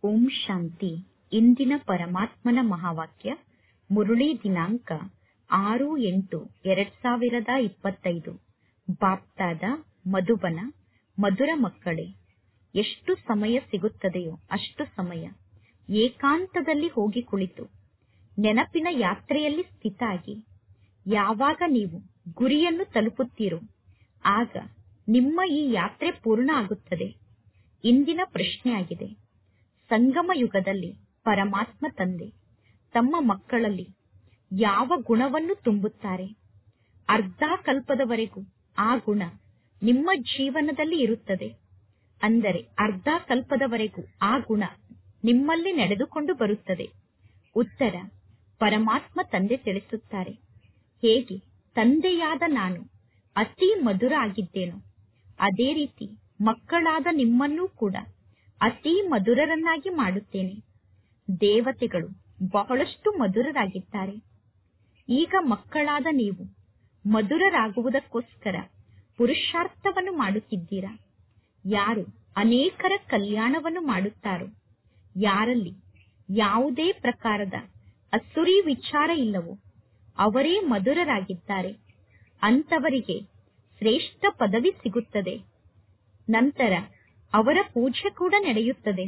ಓಂ ಶಾಂತಿ ಇಂದಿನ ಪರಮಾತ್ಮನ ಮಹಾವಾಕ್ಯ ಮುರುಳಿ ದಿನಾಂಕ ಆರು ಎಂಟು ಎರಡ್ ಸಾವಿರದ ಇಪ್ಪತ್ತೈದು ಬಾಪ್ತಾದ ಮಧುಬನ ಮಧುರ ಮಕ್ಕಳೇ ಎಷ್ಟು ಸಮಯ ಸಿಗುತ್ತದೆಯೋ ಅಷ್ಟು ಸಮಯ ಏಕಾಂತದಲ್ಲಿ ಹೋಗಿ ಕುಳಿತು ನೆನಪಿನ ಯಾತ್ರೆಯಲ್ಲಿ ಸ್ಥಿತಾಗಿ ಯಾವಾಗ ನೀವು ಗುರಿಯನ್ನು ತಲುಪುತ್ತೀರೋ ಆಗ ನಿಮ್ಮ ಈ ಯಾತ್ರೆ ಪೂರ್ಣ ಆಗುತ್ತದೆ ಇಂದಿನ ಪ್ರಶ್ನೆಯಾಗಿದೆ ಸಂಗಮ ಯುಗದಲ್ಲಿ ಪರಮಾತ್ಮ ತಂದೆ ತಮ್ಮ ಮಕ್ಕಳಲ್ಲಿ ಯಾವ ಗುಣವನ್ನು ತುಂಬುತ್ತಾರೆ ಅರ್ಧ ಕಲ್ಪದವರೆಗೂ ಆ ಗುಣ ನಿಮ್ಮ ಜೀವನದಲ್ಲಿ ಇರುತ್ತದೆ ಅಂದರೆ ಅರ್ಧ ಕಲ್ಪದವರೆಗೂ ಆ ಗುಣ ನಿಮ್ಮಲ್ಲಿ ನಡೆದುಕೊಂಡು ಬರುತ್ತದೆ ಉತ್ತರ ಪರಮಾತ್ಮ ತಂದೆ ತಿಳಿಸುತ್ತಾರೆ ಹೇಗೆ ತಂದೆಯಾದ ನಾನು ಅತಿ ಮಧುರ ಆಗಿದ್ದೇನೋ ಅದೇ ರೀತಿ ಮಕ್ಕಳಾದ ನಿಮ್ಮನ್ನೂ ಕೂಡ ಅತಿ ಮಧುರರನ್ನಾಗಿ ಮಾಡುತ್ತೇನೆ ದೇವತೆಗಳು ಬಹಳಷ್ಟು ಮಧುರರಾಗಿದ್ದಾರೆ ಈಗ ಮಕ್ಕಳಾದ ನೀವು ಮಧುರರಾಗುವುದಕ್ಕೋಸ್ಕರ ಪುರುಷಾರ್ಥವನ್ನು ಮಾಡುತ್ತಿದ್ದೀರಾ ಯಾರು ಅನೇಕರ ಕಲ್ಯಾಣವನ್ನು ಮಾಡುತ್ತಾರೋ ಯಾರಲ್ಲಿ ಯಾವುದೇ ಪ್ರಕಾರದ ಅಸುರಿ ವಿಚಾರ ಇಲ್ಲವೋ ಅವರೇ ಮಧುರರಾಗಿದ್ದಾರೆ ಅಂತವರಿಗೆ ಶ್ರೇಷ್ಠ ಪದವಿ ಸಿಗುತ್ತದೆ ನಂತರ ಅವರ ಪೂಜೆ ಕೂಡ ನಡೆಯುತ್ತದೆ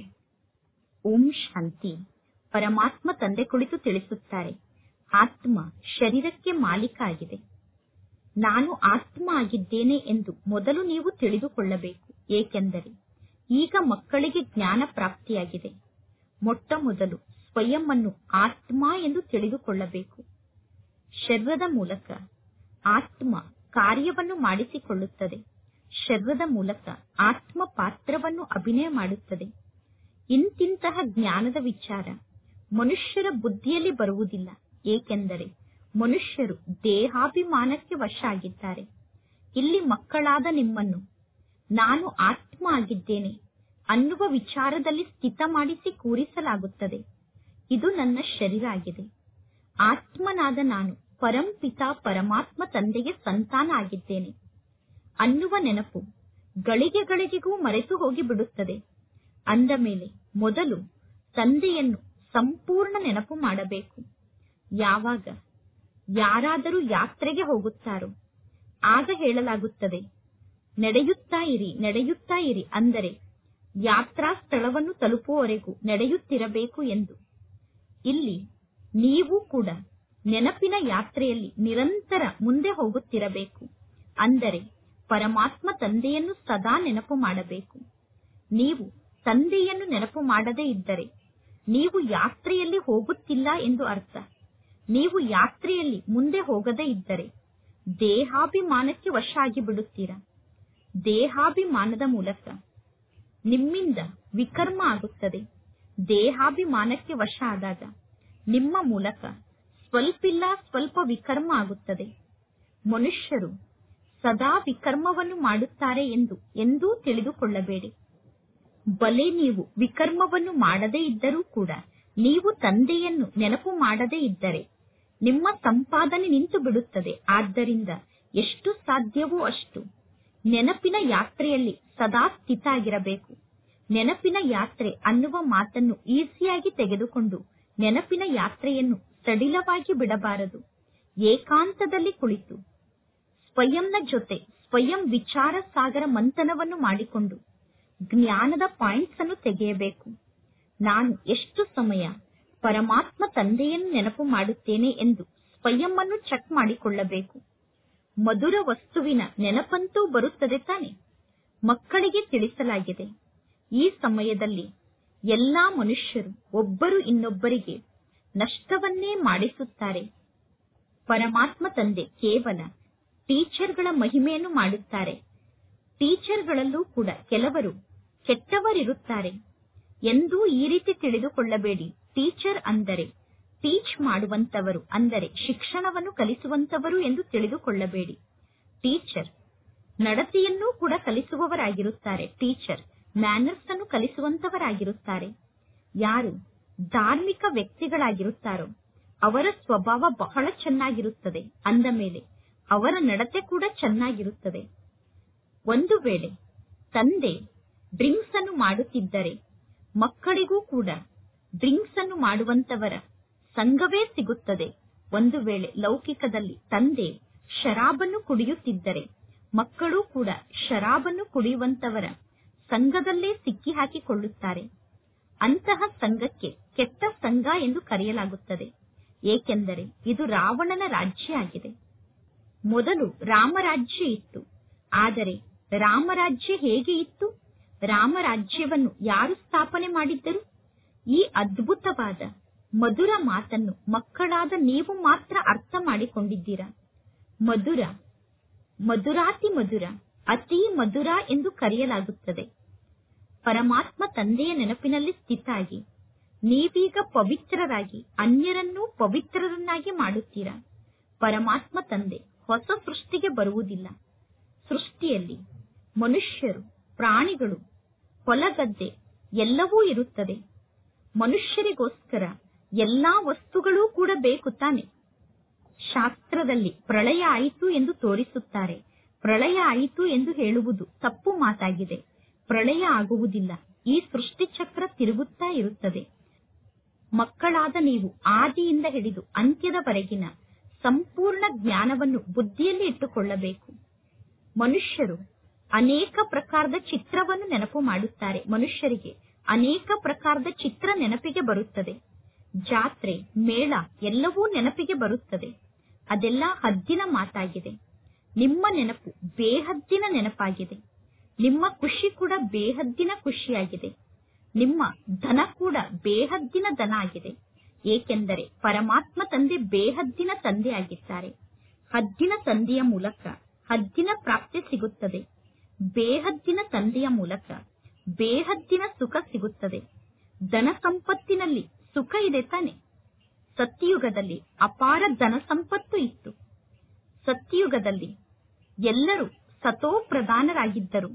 ಓಂ ಶಾಂತಿ ಪರಮಾತ್ಮ ತಂದೆ ಕುಳಿತು ತಿಳಿಸುತ್ತಾರೆ ಆತ್ಮ ಶರೀರಕ್ಕೆ ಮಾಲೀಕ ಆಗಿದೆ ನಾನು ಆತ್ಮ ಆಗಿದ್ದೇನೆ ಎಂದು ಮೊದಲು ನೀವು ತಿಳಿದುಕೊಳ್ಳಬೇಕು ಏಕೆಂದರೆ ಈಗ ಮಕ್ಕಳಿಗೆ ಜ್ಞಾನ ಪ್ರಾಪ್ತಿಯಾಗಿದೆ ಮೊಟ್ಟ ಮೊದಲು ಸ್ವಯಂ ಅನ್ನು ಆತ್ಮ ಎಂದು ತಿಳಿದುಕೊಳ್ಳಬೇಕು ಶರೀರದ ಮೂಲಕ ಆತ್ಮ ಕಾರ್ಯವನ್ನು ಮಾಡಿಸಿಕೊಳ್ಳುತ್ತದೆ ಶರೀರದ ಮೂಲಕ ಆತ್ಮ ಪಾತ್ರವನ್ನು ಅಭಿನಯ ಮಾಡುತ್ತದೆ ಇಂತಿಂತಹ ಜ್ಞಾನದ ವಿಚಾರ ಮನುಷ್ಯರ ಬುದ್ಧಿಯಲ್ಲಿ ಬರುವುದಿಲ್ಲ ಏಕೆಂದರೆ ಮನುಷ್ಯರು ದೇಹಾಭಿಮಾನಕ್ಕೆ ವಶ ಆಗಿದ್ದಾರೆ ಇಲ್ಲಿ ಮಕ್ಕಳಾದ ನಿಮ್ಮನ್ನು ನಾನು ಆತ್ಮ ಆಗಿದ್ದೇನೆ ಅನ್ನುವ ವಿಚಾರದಲ್ಲಿ ಸ್ಥಿತ ಮಾಡಿಸಿ ಕೂರಿಸಲಾಗುತ್ತದೆ ಇದು ನನ್ನ ಶರೀರ ಆಗಿದೆ ಆತ್ಮನಾದ ನಾನು ಪರಂಪಿತ ಪರಮಾತ್ಮ ತಂದೆಗೆ ಸಂತಾನ ಆಗಿದ್ದೇನೆ ಅನ್ನುವ ನೆನಪು ಗಳಿಗೆ ಗಳಿಗೆಗೂ ಮರೆತು ಹೋಗಿ ಬಿಡುತ್ತದೆ ಅಂದ ಮೇಲೆ ಮೊದಲು ತಂದೆಯನ್ನು ಸಂಪೂರ್ಣ ನೆನಪು ಮಾಡಬೇಕು ಯಾವಾಗ ಯಾರಾದರೂ ಯಾತ್ರೆಗೆ ಹೋಗುತ್ತಾರೋ ಆಗ ಹೇಳಲಾಗುತ್ತದೆ ನಡೆಯುತ್ತಾ ಇರಿ ನಡೆಯುತ್ತಾ ಇರಿ ಅಂದರೆ ಯಾತ್ರಾ ಸ್ಥಳವನ್ನು ತಲುಪುವವರೆಗೂ ನಡೆಯುತ್ತಿರಬೇಕು ಎಂದು ಇಲ್ಲಿ ನೀವು ಕೂಡ ನೆನಪಿನ ಯಾತ್ರೆಯಲ್ಲಿ ನಿರಂತರ ಮುಂದೆ ಹೋಗುತ್ತಿರಬೇಕು ಅಂದರೆ ಪರಮಾತ್ಮ ತಂದೆಯನ್ನು ಸದಾ ನೆನಪು ಮಾಡಬೇಕು ನೀವು ತಂದೆಯನ್ನು ನೆನಪು ಮಾಡದೇ ಇದ್ದರೆ ನೀವು ಯಾತ್ರೆಯಲ್ಲಿ ಹೋಗುತ್ತಿಲ್ಲ ಎಂದು ಅರ್ಥ ನೀವು ಯಾತ್ರೆಯಲ್ಲಿ ಮುಂದೆ ಹೋಗದೇ ಇದ್ದರೆ ದೇಹಾಭಿಮಾನಕ್ಕೆ ವಶ ಆಗಿ ಬಿಡುತ್ತೀರಾ ದೇಹಾಭಿಮಾನದ ಮೂಲಕ ನಿಮ್ಮಿಂದ ವಿಕರ್ಮ ಆಗುತ್ತದೆ ದೇಹಾಭಿಮಾನಕ್ಕೆ ವಶ ಆದಾಗ ನಿಮ್ಮ ಮೂಲಕ ಸ್ವಲ್ಪಿಲ್ಲ ಸ್ವಲ್ಪ ವಿಕರ್ಮ ಆಗುತ್ತದೆ ಮನುಷ್ಯರು ಸದಾ ವಿಕರ್ಮವನ್ನು ಮಾಡುತ್ತಾರೆ ಎಂದು ಎಂದೂ ತಿಳಿದುಕೊಳ್ಳಬೇಡಿ ಬಲೆ ನೀವು ವಿಕರ್ಮವನ್ನು ಮಾಡದೇ ಇದ್ದರೂ ಕೂಡ ನೀವು ತಂದೆಯನ್ನು ನೆನಪು ಮಾಡದೇ ಇದ್ದರೆ ನಿಮ್ಮ ಸಂಪಾದನೆ ನಿಂತು ಬಿಡುತ್ತದೆ ಆದ್ದರಿಂದ ಎಷ್ಟು ಸಾಧ್ಯವೋ ಅಷ್ಟು ನೆನಪಿನ ಯಾತ್ರೆಯಲ್ಲಿ ಸದಾ ಸ್ಥಿತ ಆಗಿರಬೇಕು ನೆನಪಿನ ಯಾತ್ರೆ ಅನ್ನುವ ಮಾತನ್ನು ಈಸಿಯಾಗಿ ತೆಗೆದುಕೊಂಡು ನೆನಪಿನ ಯಾತ್ರೆಯನ್ನು ಸಡಿಲವಾಗಿ ಬಿಡಬಾರದು ಏಕಾಂತದಲ್ಲಿ ಕುಳಿತು ಸ್ವಯಂನ ಜೊತೆ ಸ್ವಯಂ ವಿಚಾರ ಸಾಗರ ಮಂಥನವನ್ನು ಮಾಡಿಕೊಂಡು ಜ್ಞಾನದ ಪಾಯಿಂಟ್ಸ್ ಅನ್ನು ತೆಗೆಯಬೇಕು ನಾನು ಎಷ್ಟು ಸಮಯ ಪರಮಾತ್ಮ ತಂದೆಯನ್ನು ನೆನಪು ಮಾಡುತ್ತೇನೆ ಎಂದು ಸ್ವಯಂ ಅನ್ನು ಚೆಕ್ ಮಾಡಿಕೊಳ್ಳಬೇಕು ಮಧುರ ವಸ್ತುವಿನ ನೆನಪಂತೂ ಬರುತ್ತದೆ ತಾನೆ ಮಕ್ಕಳಿಗೆ ತಿಳಿಸಲಾಗಿದೆ ಈ ಸಮಯದಲ್ಲಿ ಎಲ್ಲಾ ಮನುಷ್ಯರು ಒಬ್ಬರು ಇನ್ನೊಬ್ಬರಿಗೆ ನಷ್ಟವನ್ನೇ ಮಾಡಿಸುತ್ತಾರೆ ಪರಮಾತ್ಮ ತಂದೆ ಕೇವಲ ಟೀಚರ್ಗಳ ಮಹಿಮೆಯನ್ನು ಮಾಡುತ್ತಾರೆ ಟೀಚರ್ಗಳಲ್ಲೂ ಕೂಡ ಕೆಲವರು ಕೆಟ್ಟವರಿರುತ್ತಾರೆ ಎಂದೂ ಈ ರೀತಿ ತಿಳಿದುಕೊಳ್ಳಬೇಡಿ ಟೀಚರ್ ಅಂದರೆ ಟೀಚ್ ಮಾಡುವಂತವರು ಅಂದರೆ ಶಿಕ್ಷಣವನ್ನು ಕಲಿಸುವಂತವರು ಎಂದು ತಿಳಿದುಕೊಳ್ಳಬೇಡಿ ಟೀಚರ್ ನಡತೆಯನ್ನೂ ಕೂಡ ಕಲಿಸುವವರಾಗಿರುತ್ತಾರೆ ಟೀಚರ್ ಮ್ಯಾನರ್ಸ್ ಅನ್ನು ಕಲಿಸುವಂತವರಾಗಿರುತ್ತಾರೆ ಯಾರು ಧಾರ್ಮಿಕ ವ್ಯಕ್ತಿಗಳಾಗಿರುತ್ತಾರೋ ಅವರ ಸ್ವಭಾವ ಬಹಳ ಚೆನ್ನಾಗಿರುತ್ತದೆ ಅಂದ ಮೇಲೆ ಅವರ ನಡತೆ ಕೂಡ ಚೆನ್ನಾಗಿರುತ್ತದೆ ಒಂದು ವೇಳೆ ತಂದೆ ಡ್ರಿಂಕ್ಸ್ ಅನ್ನು ಮಾಡುತ್ತಿದ್ದರೆ ಮಕ್ಕಳಿಗೂ ಕೂಡ ಡ್ರಿಂಕ್ಸ್ ಅನ್ನು ಮಾಡುವಂತವರ ಸಂಘವೇ ಸಿಗುತ್ತದೆ ಒಂದು ವೇಳೆ ಲೌಕಿಕದಲ್ಲಿ ತಂದೆ ಶರಾಬನ್ನು ಕುಡಿಯುತ್ತಿದ್ದರೆ ಮಕ್ಕಳು ಕೂಡ ಶರಾಬನ್ನು ಕುಡಿಯುವಂತವರ ಸಂಘದಲ್ಲೇ ಸಿಕ್ಕಿ ಹಾಕಿಕೊಳ್ಳುತ್ತಾರೆ ಅಂತಹ ಸಂಘಕ್ಕೆ ಕೆಟ್ಟ ಸಂಘ ಎಂದು ಕರೆಯಲಾಗುತ್ತದೆ ಏಕೆಂದರೆ ಇದು ರಾವಣನ ರಾಜ್ಯ ಆಗಿದೆ ಮೊದಲು ರಾಮರಾಜ್ಯ ಇತ್ತು ಆದರೆ ರಾಮರಾಜ್ಯ ಹೇಗೆ ಇತ್ತು ರಾಮರಾಜ್ಯವನ್ನು ಯಾರು ಸ್ಥಾಪನೆ ಮಾಡಿದ್ದರು ಈ ಅದ್ಭುತವಾದ ಮಧುರ ಮಾತನ್ನು ಮಕ್ಕಳಾದ ನೀವು ಮಾತ್ರ ಅರ್ಥ ಮಾಡಿಕೊಂಡಿದ್ದೀರಾ ಮಧುರ ಮಧುರಾತಿ ಮಧುರ ಅತಿ ಮಧುರ ಎಂದು ಕರೆಯಲಾಗುತ್ತದೆ ಪರಮಾತ್ಮ ತಂದೆಯ ನೆನಪಿನಲ್ಲಿ ಸ್ಥಿತಾಗಿ ನೀವೀಗ ಪವಿತ್ರರಾಗಿ ಅನ್ಯರನ್ನೂ ಪವಿತ್ರರನ್ನಾಗಿ ಮಾಡುತ್ತೀರಾ ಪರಮಾತ್ಮ ತಂದೆ ಹೊಸ ಸೃಷ್ಟಿಗೆ ಬರುವುದಿಲ್ಲ ಸೃಷ್ಟಿಯಲ್ಲಿ ಮನುಷ್ಯರು ಪ್ರಾಣಿಗಳು ಹೊಲಗದ್ದೆ ಎಲ್ಲವೂ ಇರುತ್ತದೆ ಮನುಷ್ಯರಿಗೋಸ್ಕರ ಎಲ್ಲಾ ವಸ್ತುಗಳೂ ಕೂಡ ಬೇಕು ತಾನೆ ಶಾಸ್ತ್ರದಲ್ಲಿ ಪ್ರಳಯ ಆಯಿತು ಎಂದು ತೋರಿಸುತ್ತಾರೆ ಪ್ರಳಯ ಆಯಿತು ಎಂದು ಹೇಳುವುದು ತಪ್ಪು ಮಾತಾಗಿದೆ ಪ್ರಳಯ ಆಗುವುದಿಲ್ಲ ಈ ಸೃಷ್ಟಿ ಚಕ್ರ ತಿರುಗುತ್ತಾ ಇರುತ್ತದೆ ಮಕ್ಕಳಾದ ನೀವು ಆದಿಯಿಂದ ಹಿಡಿದು ಅಂತ್ಯದವರೆಗಿನ ಸಂಪೂರ್ಣ ಜ್ಞಾನವನ್ನು ಬುದ್ಧಿಯಲ್ಲಿ ಇಟ್ಟುಕೊಳ್ಳಬೇಕು ಮನುಷ್ಯರು ಅನೇಕ ಪ್ರಕಾರದ ಚಿತ್ರವನ್ನು ನೆನಪು ಮಾಡುತ್ತಾರೆ ಮನುಷ್ಯರಿಗೆ ಅನೇಕ ಪ್ರಕಾರದ ಚಿತ್ರ ನೆನಪಿಗೆ ಬರುತ್ತದೆ ಜಾತ್ರೆ ಮೇಳ ಎಲ್ಲವೂ ನೆನಪಿಗೆ ಬರುತ್ತದೆ ಅದೆಲ್ಲ ಹದ್ದಿನ ಮಾತಾಗಿದೆ ನಿಮ್ಮ ನೆನಪು ಬೇಹದ್ದಿನ ನೆನಪಾಗಿದೆ ನಿಮ್ಮ ಖುಷಿ ಕೂಡ ಬೇಹದ್ದಿನ ಖುಷಿಯಾಗಿದೆ ನಿಮ್ಮ ಧನ ಕೂಡ ಬೇಹದ್ದಿನ ಧನ ಆಗಿದೆ ಏಕೆಂದರೆ ಪರಮಾತ್ಮ ತಂದೆ ಬೇಹದ್ದಿನ ತಂದೆ ಆಗಿದ್ದಾರೆ ಹದ್ದಿನ ತಂದೆಯ ಮೂಲಕ ಹದ್ದಿನ ಪ್ರಾಪ್ತಿ ಸಿಗುತ್ತದೆ ಬೇಹದ್ದಿನ ತಂದೆಯ ಮೂಲಕ ಬೇಹದ್ದಿನ ಸುಖ ಸಿಗುತ್ತದೆ ಧನ ಸಂಪತ್ತಿನಲ್ಲಿ ಸುಖ ಇದೆ ತಾನೆ ಸತ್ಯಯುಗದಲ್ಲಿ ಅಪಾರ ಧನ ಸಂಪತ್ತು ಇತ್ತು ಸತ್ಯಯುಗದಲ್ಲಿ ಎಲ್ಲರೂ ಸತೋ ಪ್ರಧಾನರಾಗಿದ್ದರು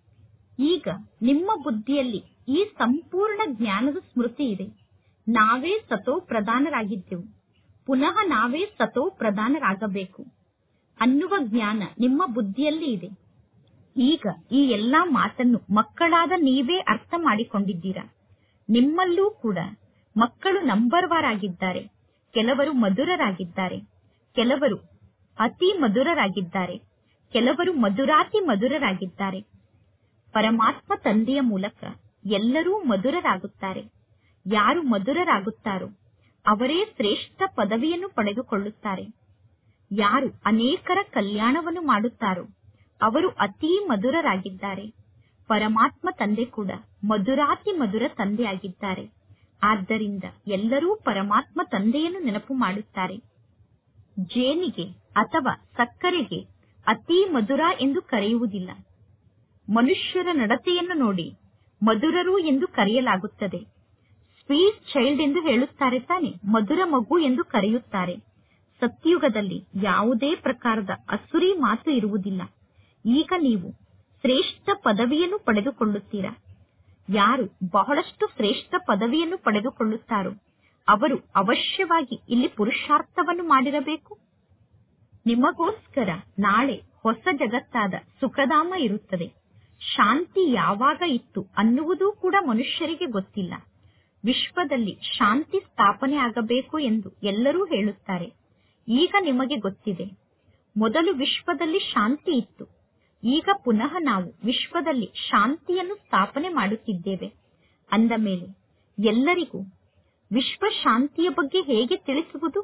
ಈಗ ನಿಮ್ಮ ಬುದ್ಧಿಯಲ್ಲಿ ಈ ಸಂಪೂರ್ಣ ಜ್ಞಾನದ ಸ್ಮೃತಿ ಇದೆ ನಾವೇ ಸತೋ ಪ್ರಧಾನರಾಗಿದ್ದೆವು ಪುನಃ ನಾವೇ ಸತೋ ಪ್ರಧಾನರಾಗಬೇಕು ಅನ್ನುವ ಜ್ಞಾನ ನಿಮ್ಮ ಬುದ್ಧಿಯಲ್ಲಿ ಇದೆ ಈಗ ಈ ಎಲ್ಲಾ ಮಾತನ್ನು ಮಕ್ಕಳಾದ ನೀವೇ ಅರ್ಥ ಮಾಡಿಕೊಂಡಿದ್ದೀರಾ ನಿಮ್ಮಲ್ಲೂ ಕೂಡ ಮಕ್ಕಳು ನಂಬರ್ ವಾರ್ ಆಗಿದ್ದಾರೆ ಕೆಲವರು ಮಧುರರಾಗಿದ್ದಾರೆ ಕೆಲವರು ಅತಿ ಮಧುರರಾಗಿದ್ದಾರೆ ಕೆಲವರು ಮಧುರಾತಿ ಮಧುರರಾಗಿದ್ದಾರೆ ಪರಮಾತ್ಮ ತಂದೆಯ ಮೂಲಕ ಎಲ್ಲರೂ ಮಧುರರಾಗುತ್ತಾರೆ ಯಾರು ಮಧುರರಾಗುತ್ತಾರೋ ಅವರೇ ಶ್ರೇಷ್ಠ ಪದವಿಯನ್ನು ಪಡೆದುಕೊಳ್ಳುತ್ತಾರೆ ಯಾರು ಅನೇಕರ ಕಲ್ಯಾಣವನ್ನು ಮಾಡುತ್ತಾರೋ ಅವರು ಅತೀ ಮಧುರರಾಗಿದ್ದಾರೆ ಪರಮಾತ್ಮ ತಂದೆ ಕೂಡ ಮಧುರಾತಿ ಮಧುರ ತಂದೆಯಾಗಿದ್ದಾರೆ ಆದ್ದರಿಂದ ಎಲ್ಲರೂ ಪರಮಾತ್ಮ ತಂದೆಯನ್ನು ನೆನಪು ಮಾಡುತ್ತಾರೆ ಜೇನಿಗೆ ಅಥವಾ ಸಕ್ಕರೆಗೆ ಅತೀ ಮಧುರ ಎಂದು ಕರೆಯುವುದಿಲ್ಲ ಮನುಷ್ಯರ ನಡತೆಯನ್ನು ನೋಡಿ ಮಧುರರು ಎಂದು ಕರೆಯಲಾಗುತ್ತದೆ ಸ್ವೀಟ್ ಚೈಲ್ಡ್ ಎಂದು ಹೇಳುತ್ತಾರೆ ತಾನೆ ಮಧುರ ಮಗು ಎಂದು ಕರೆಯುತ್ತಾರೆ ಸತ್ಯುಗದಲ್ಲಿ ಯಾವುದೇ ಪ್ರಕಾರದ ಅಸುರಿ ಮಾತು ಇರುವುದಿಲ್ಲ ಈಗ ನೀವು ಶ್ರೇಷ್ಠ ಪದವಿಯನ್ನು ಪಡೆದುಕೊಳ್ಳುತ್ತೀರಾ ಯಾರು ಬಹಳಷ್ಟು ಶ್ರೇಷ್ಠ ಪದವಿಯನ್ನು ಪಡೆದುಕೊಳ್ಳುತ್ತಾರೋ ಅವರು ಅವಶ್ಯವಾಗಿ ಇಲ್ಲಿ ಪುರುಷಾರ್ಥವನ್ನು ಮಾಡಿರಬೇಕು ನಿಮಗೋಸ್ಕರ ನಾಳೆ ಹೊಸ ಜಗತ್ತಾದ ಸುಖಧಾಮ ಇರುತ್ತದೆ ಶಾಂತಿ ಯಾವಾಗ ಇತ್ತು ಅನ್ನುವುದೂ ಕೂಡ ಮನುಷ್ಯರಿಗೆ ಗೊತ್ತಿಲ್ಲ ವಿಶ್ವದಲ್ಲಿ ಶಾಂತಿ ಸ್ಥಾಪನೆ ಆಗಬೇಕು ಎಂದು ಎಲ್ಲರೂ ಹೇಳುತ್ತಾರೆ ಈಗ ನಿಮಗೆ ಗೊತ್ತಿದೆ ಮೊದಲು ವಿಶ್ವದಲ್ಲಿ ಶಾಂತಿ ಇತ್ತು ಈಗ ಪುನಃ ನಾವು ವಿಶ್ವದಲ್ಲಿ ಶಾಂತಿಯನ್ನು ಸ್ಥಾಪನೆ ಮಾಡುತ್ತಿದ್ದೇವೆ ಅಂದ ಮೇಲೆ ಎಲ್ಲರಿಗೂ ವಿಶ್ವ ಶಾಂತಿಯ ಬಗ್ಗೆ ಹೇಗೆ ತಿಳಿಸುವುದು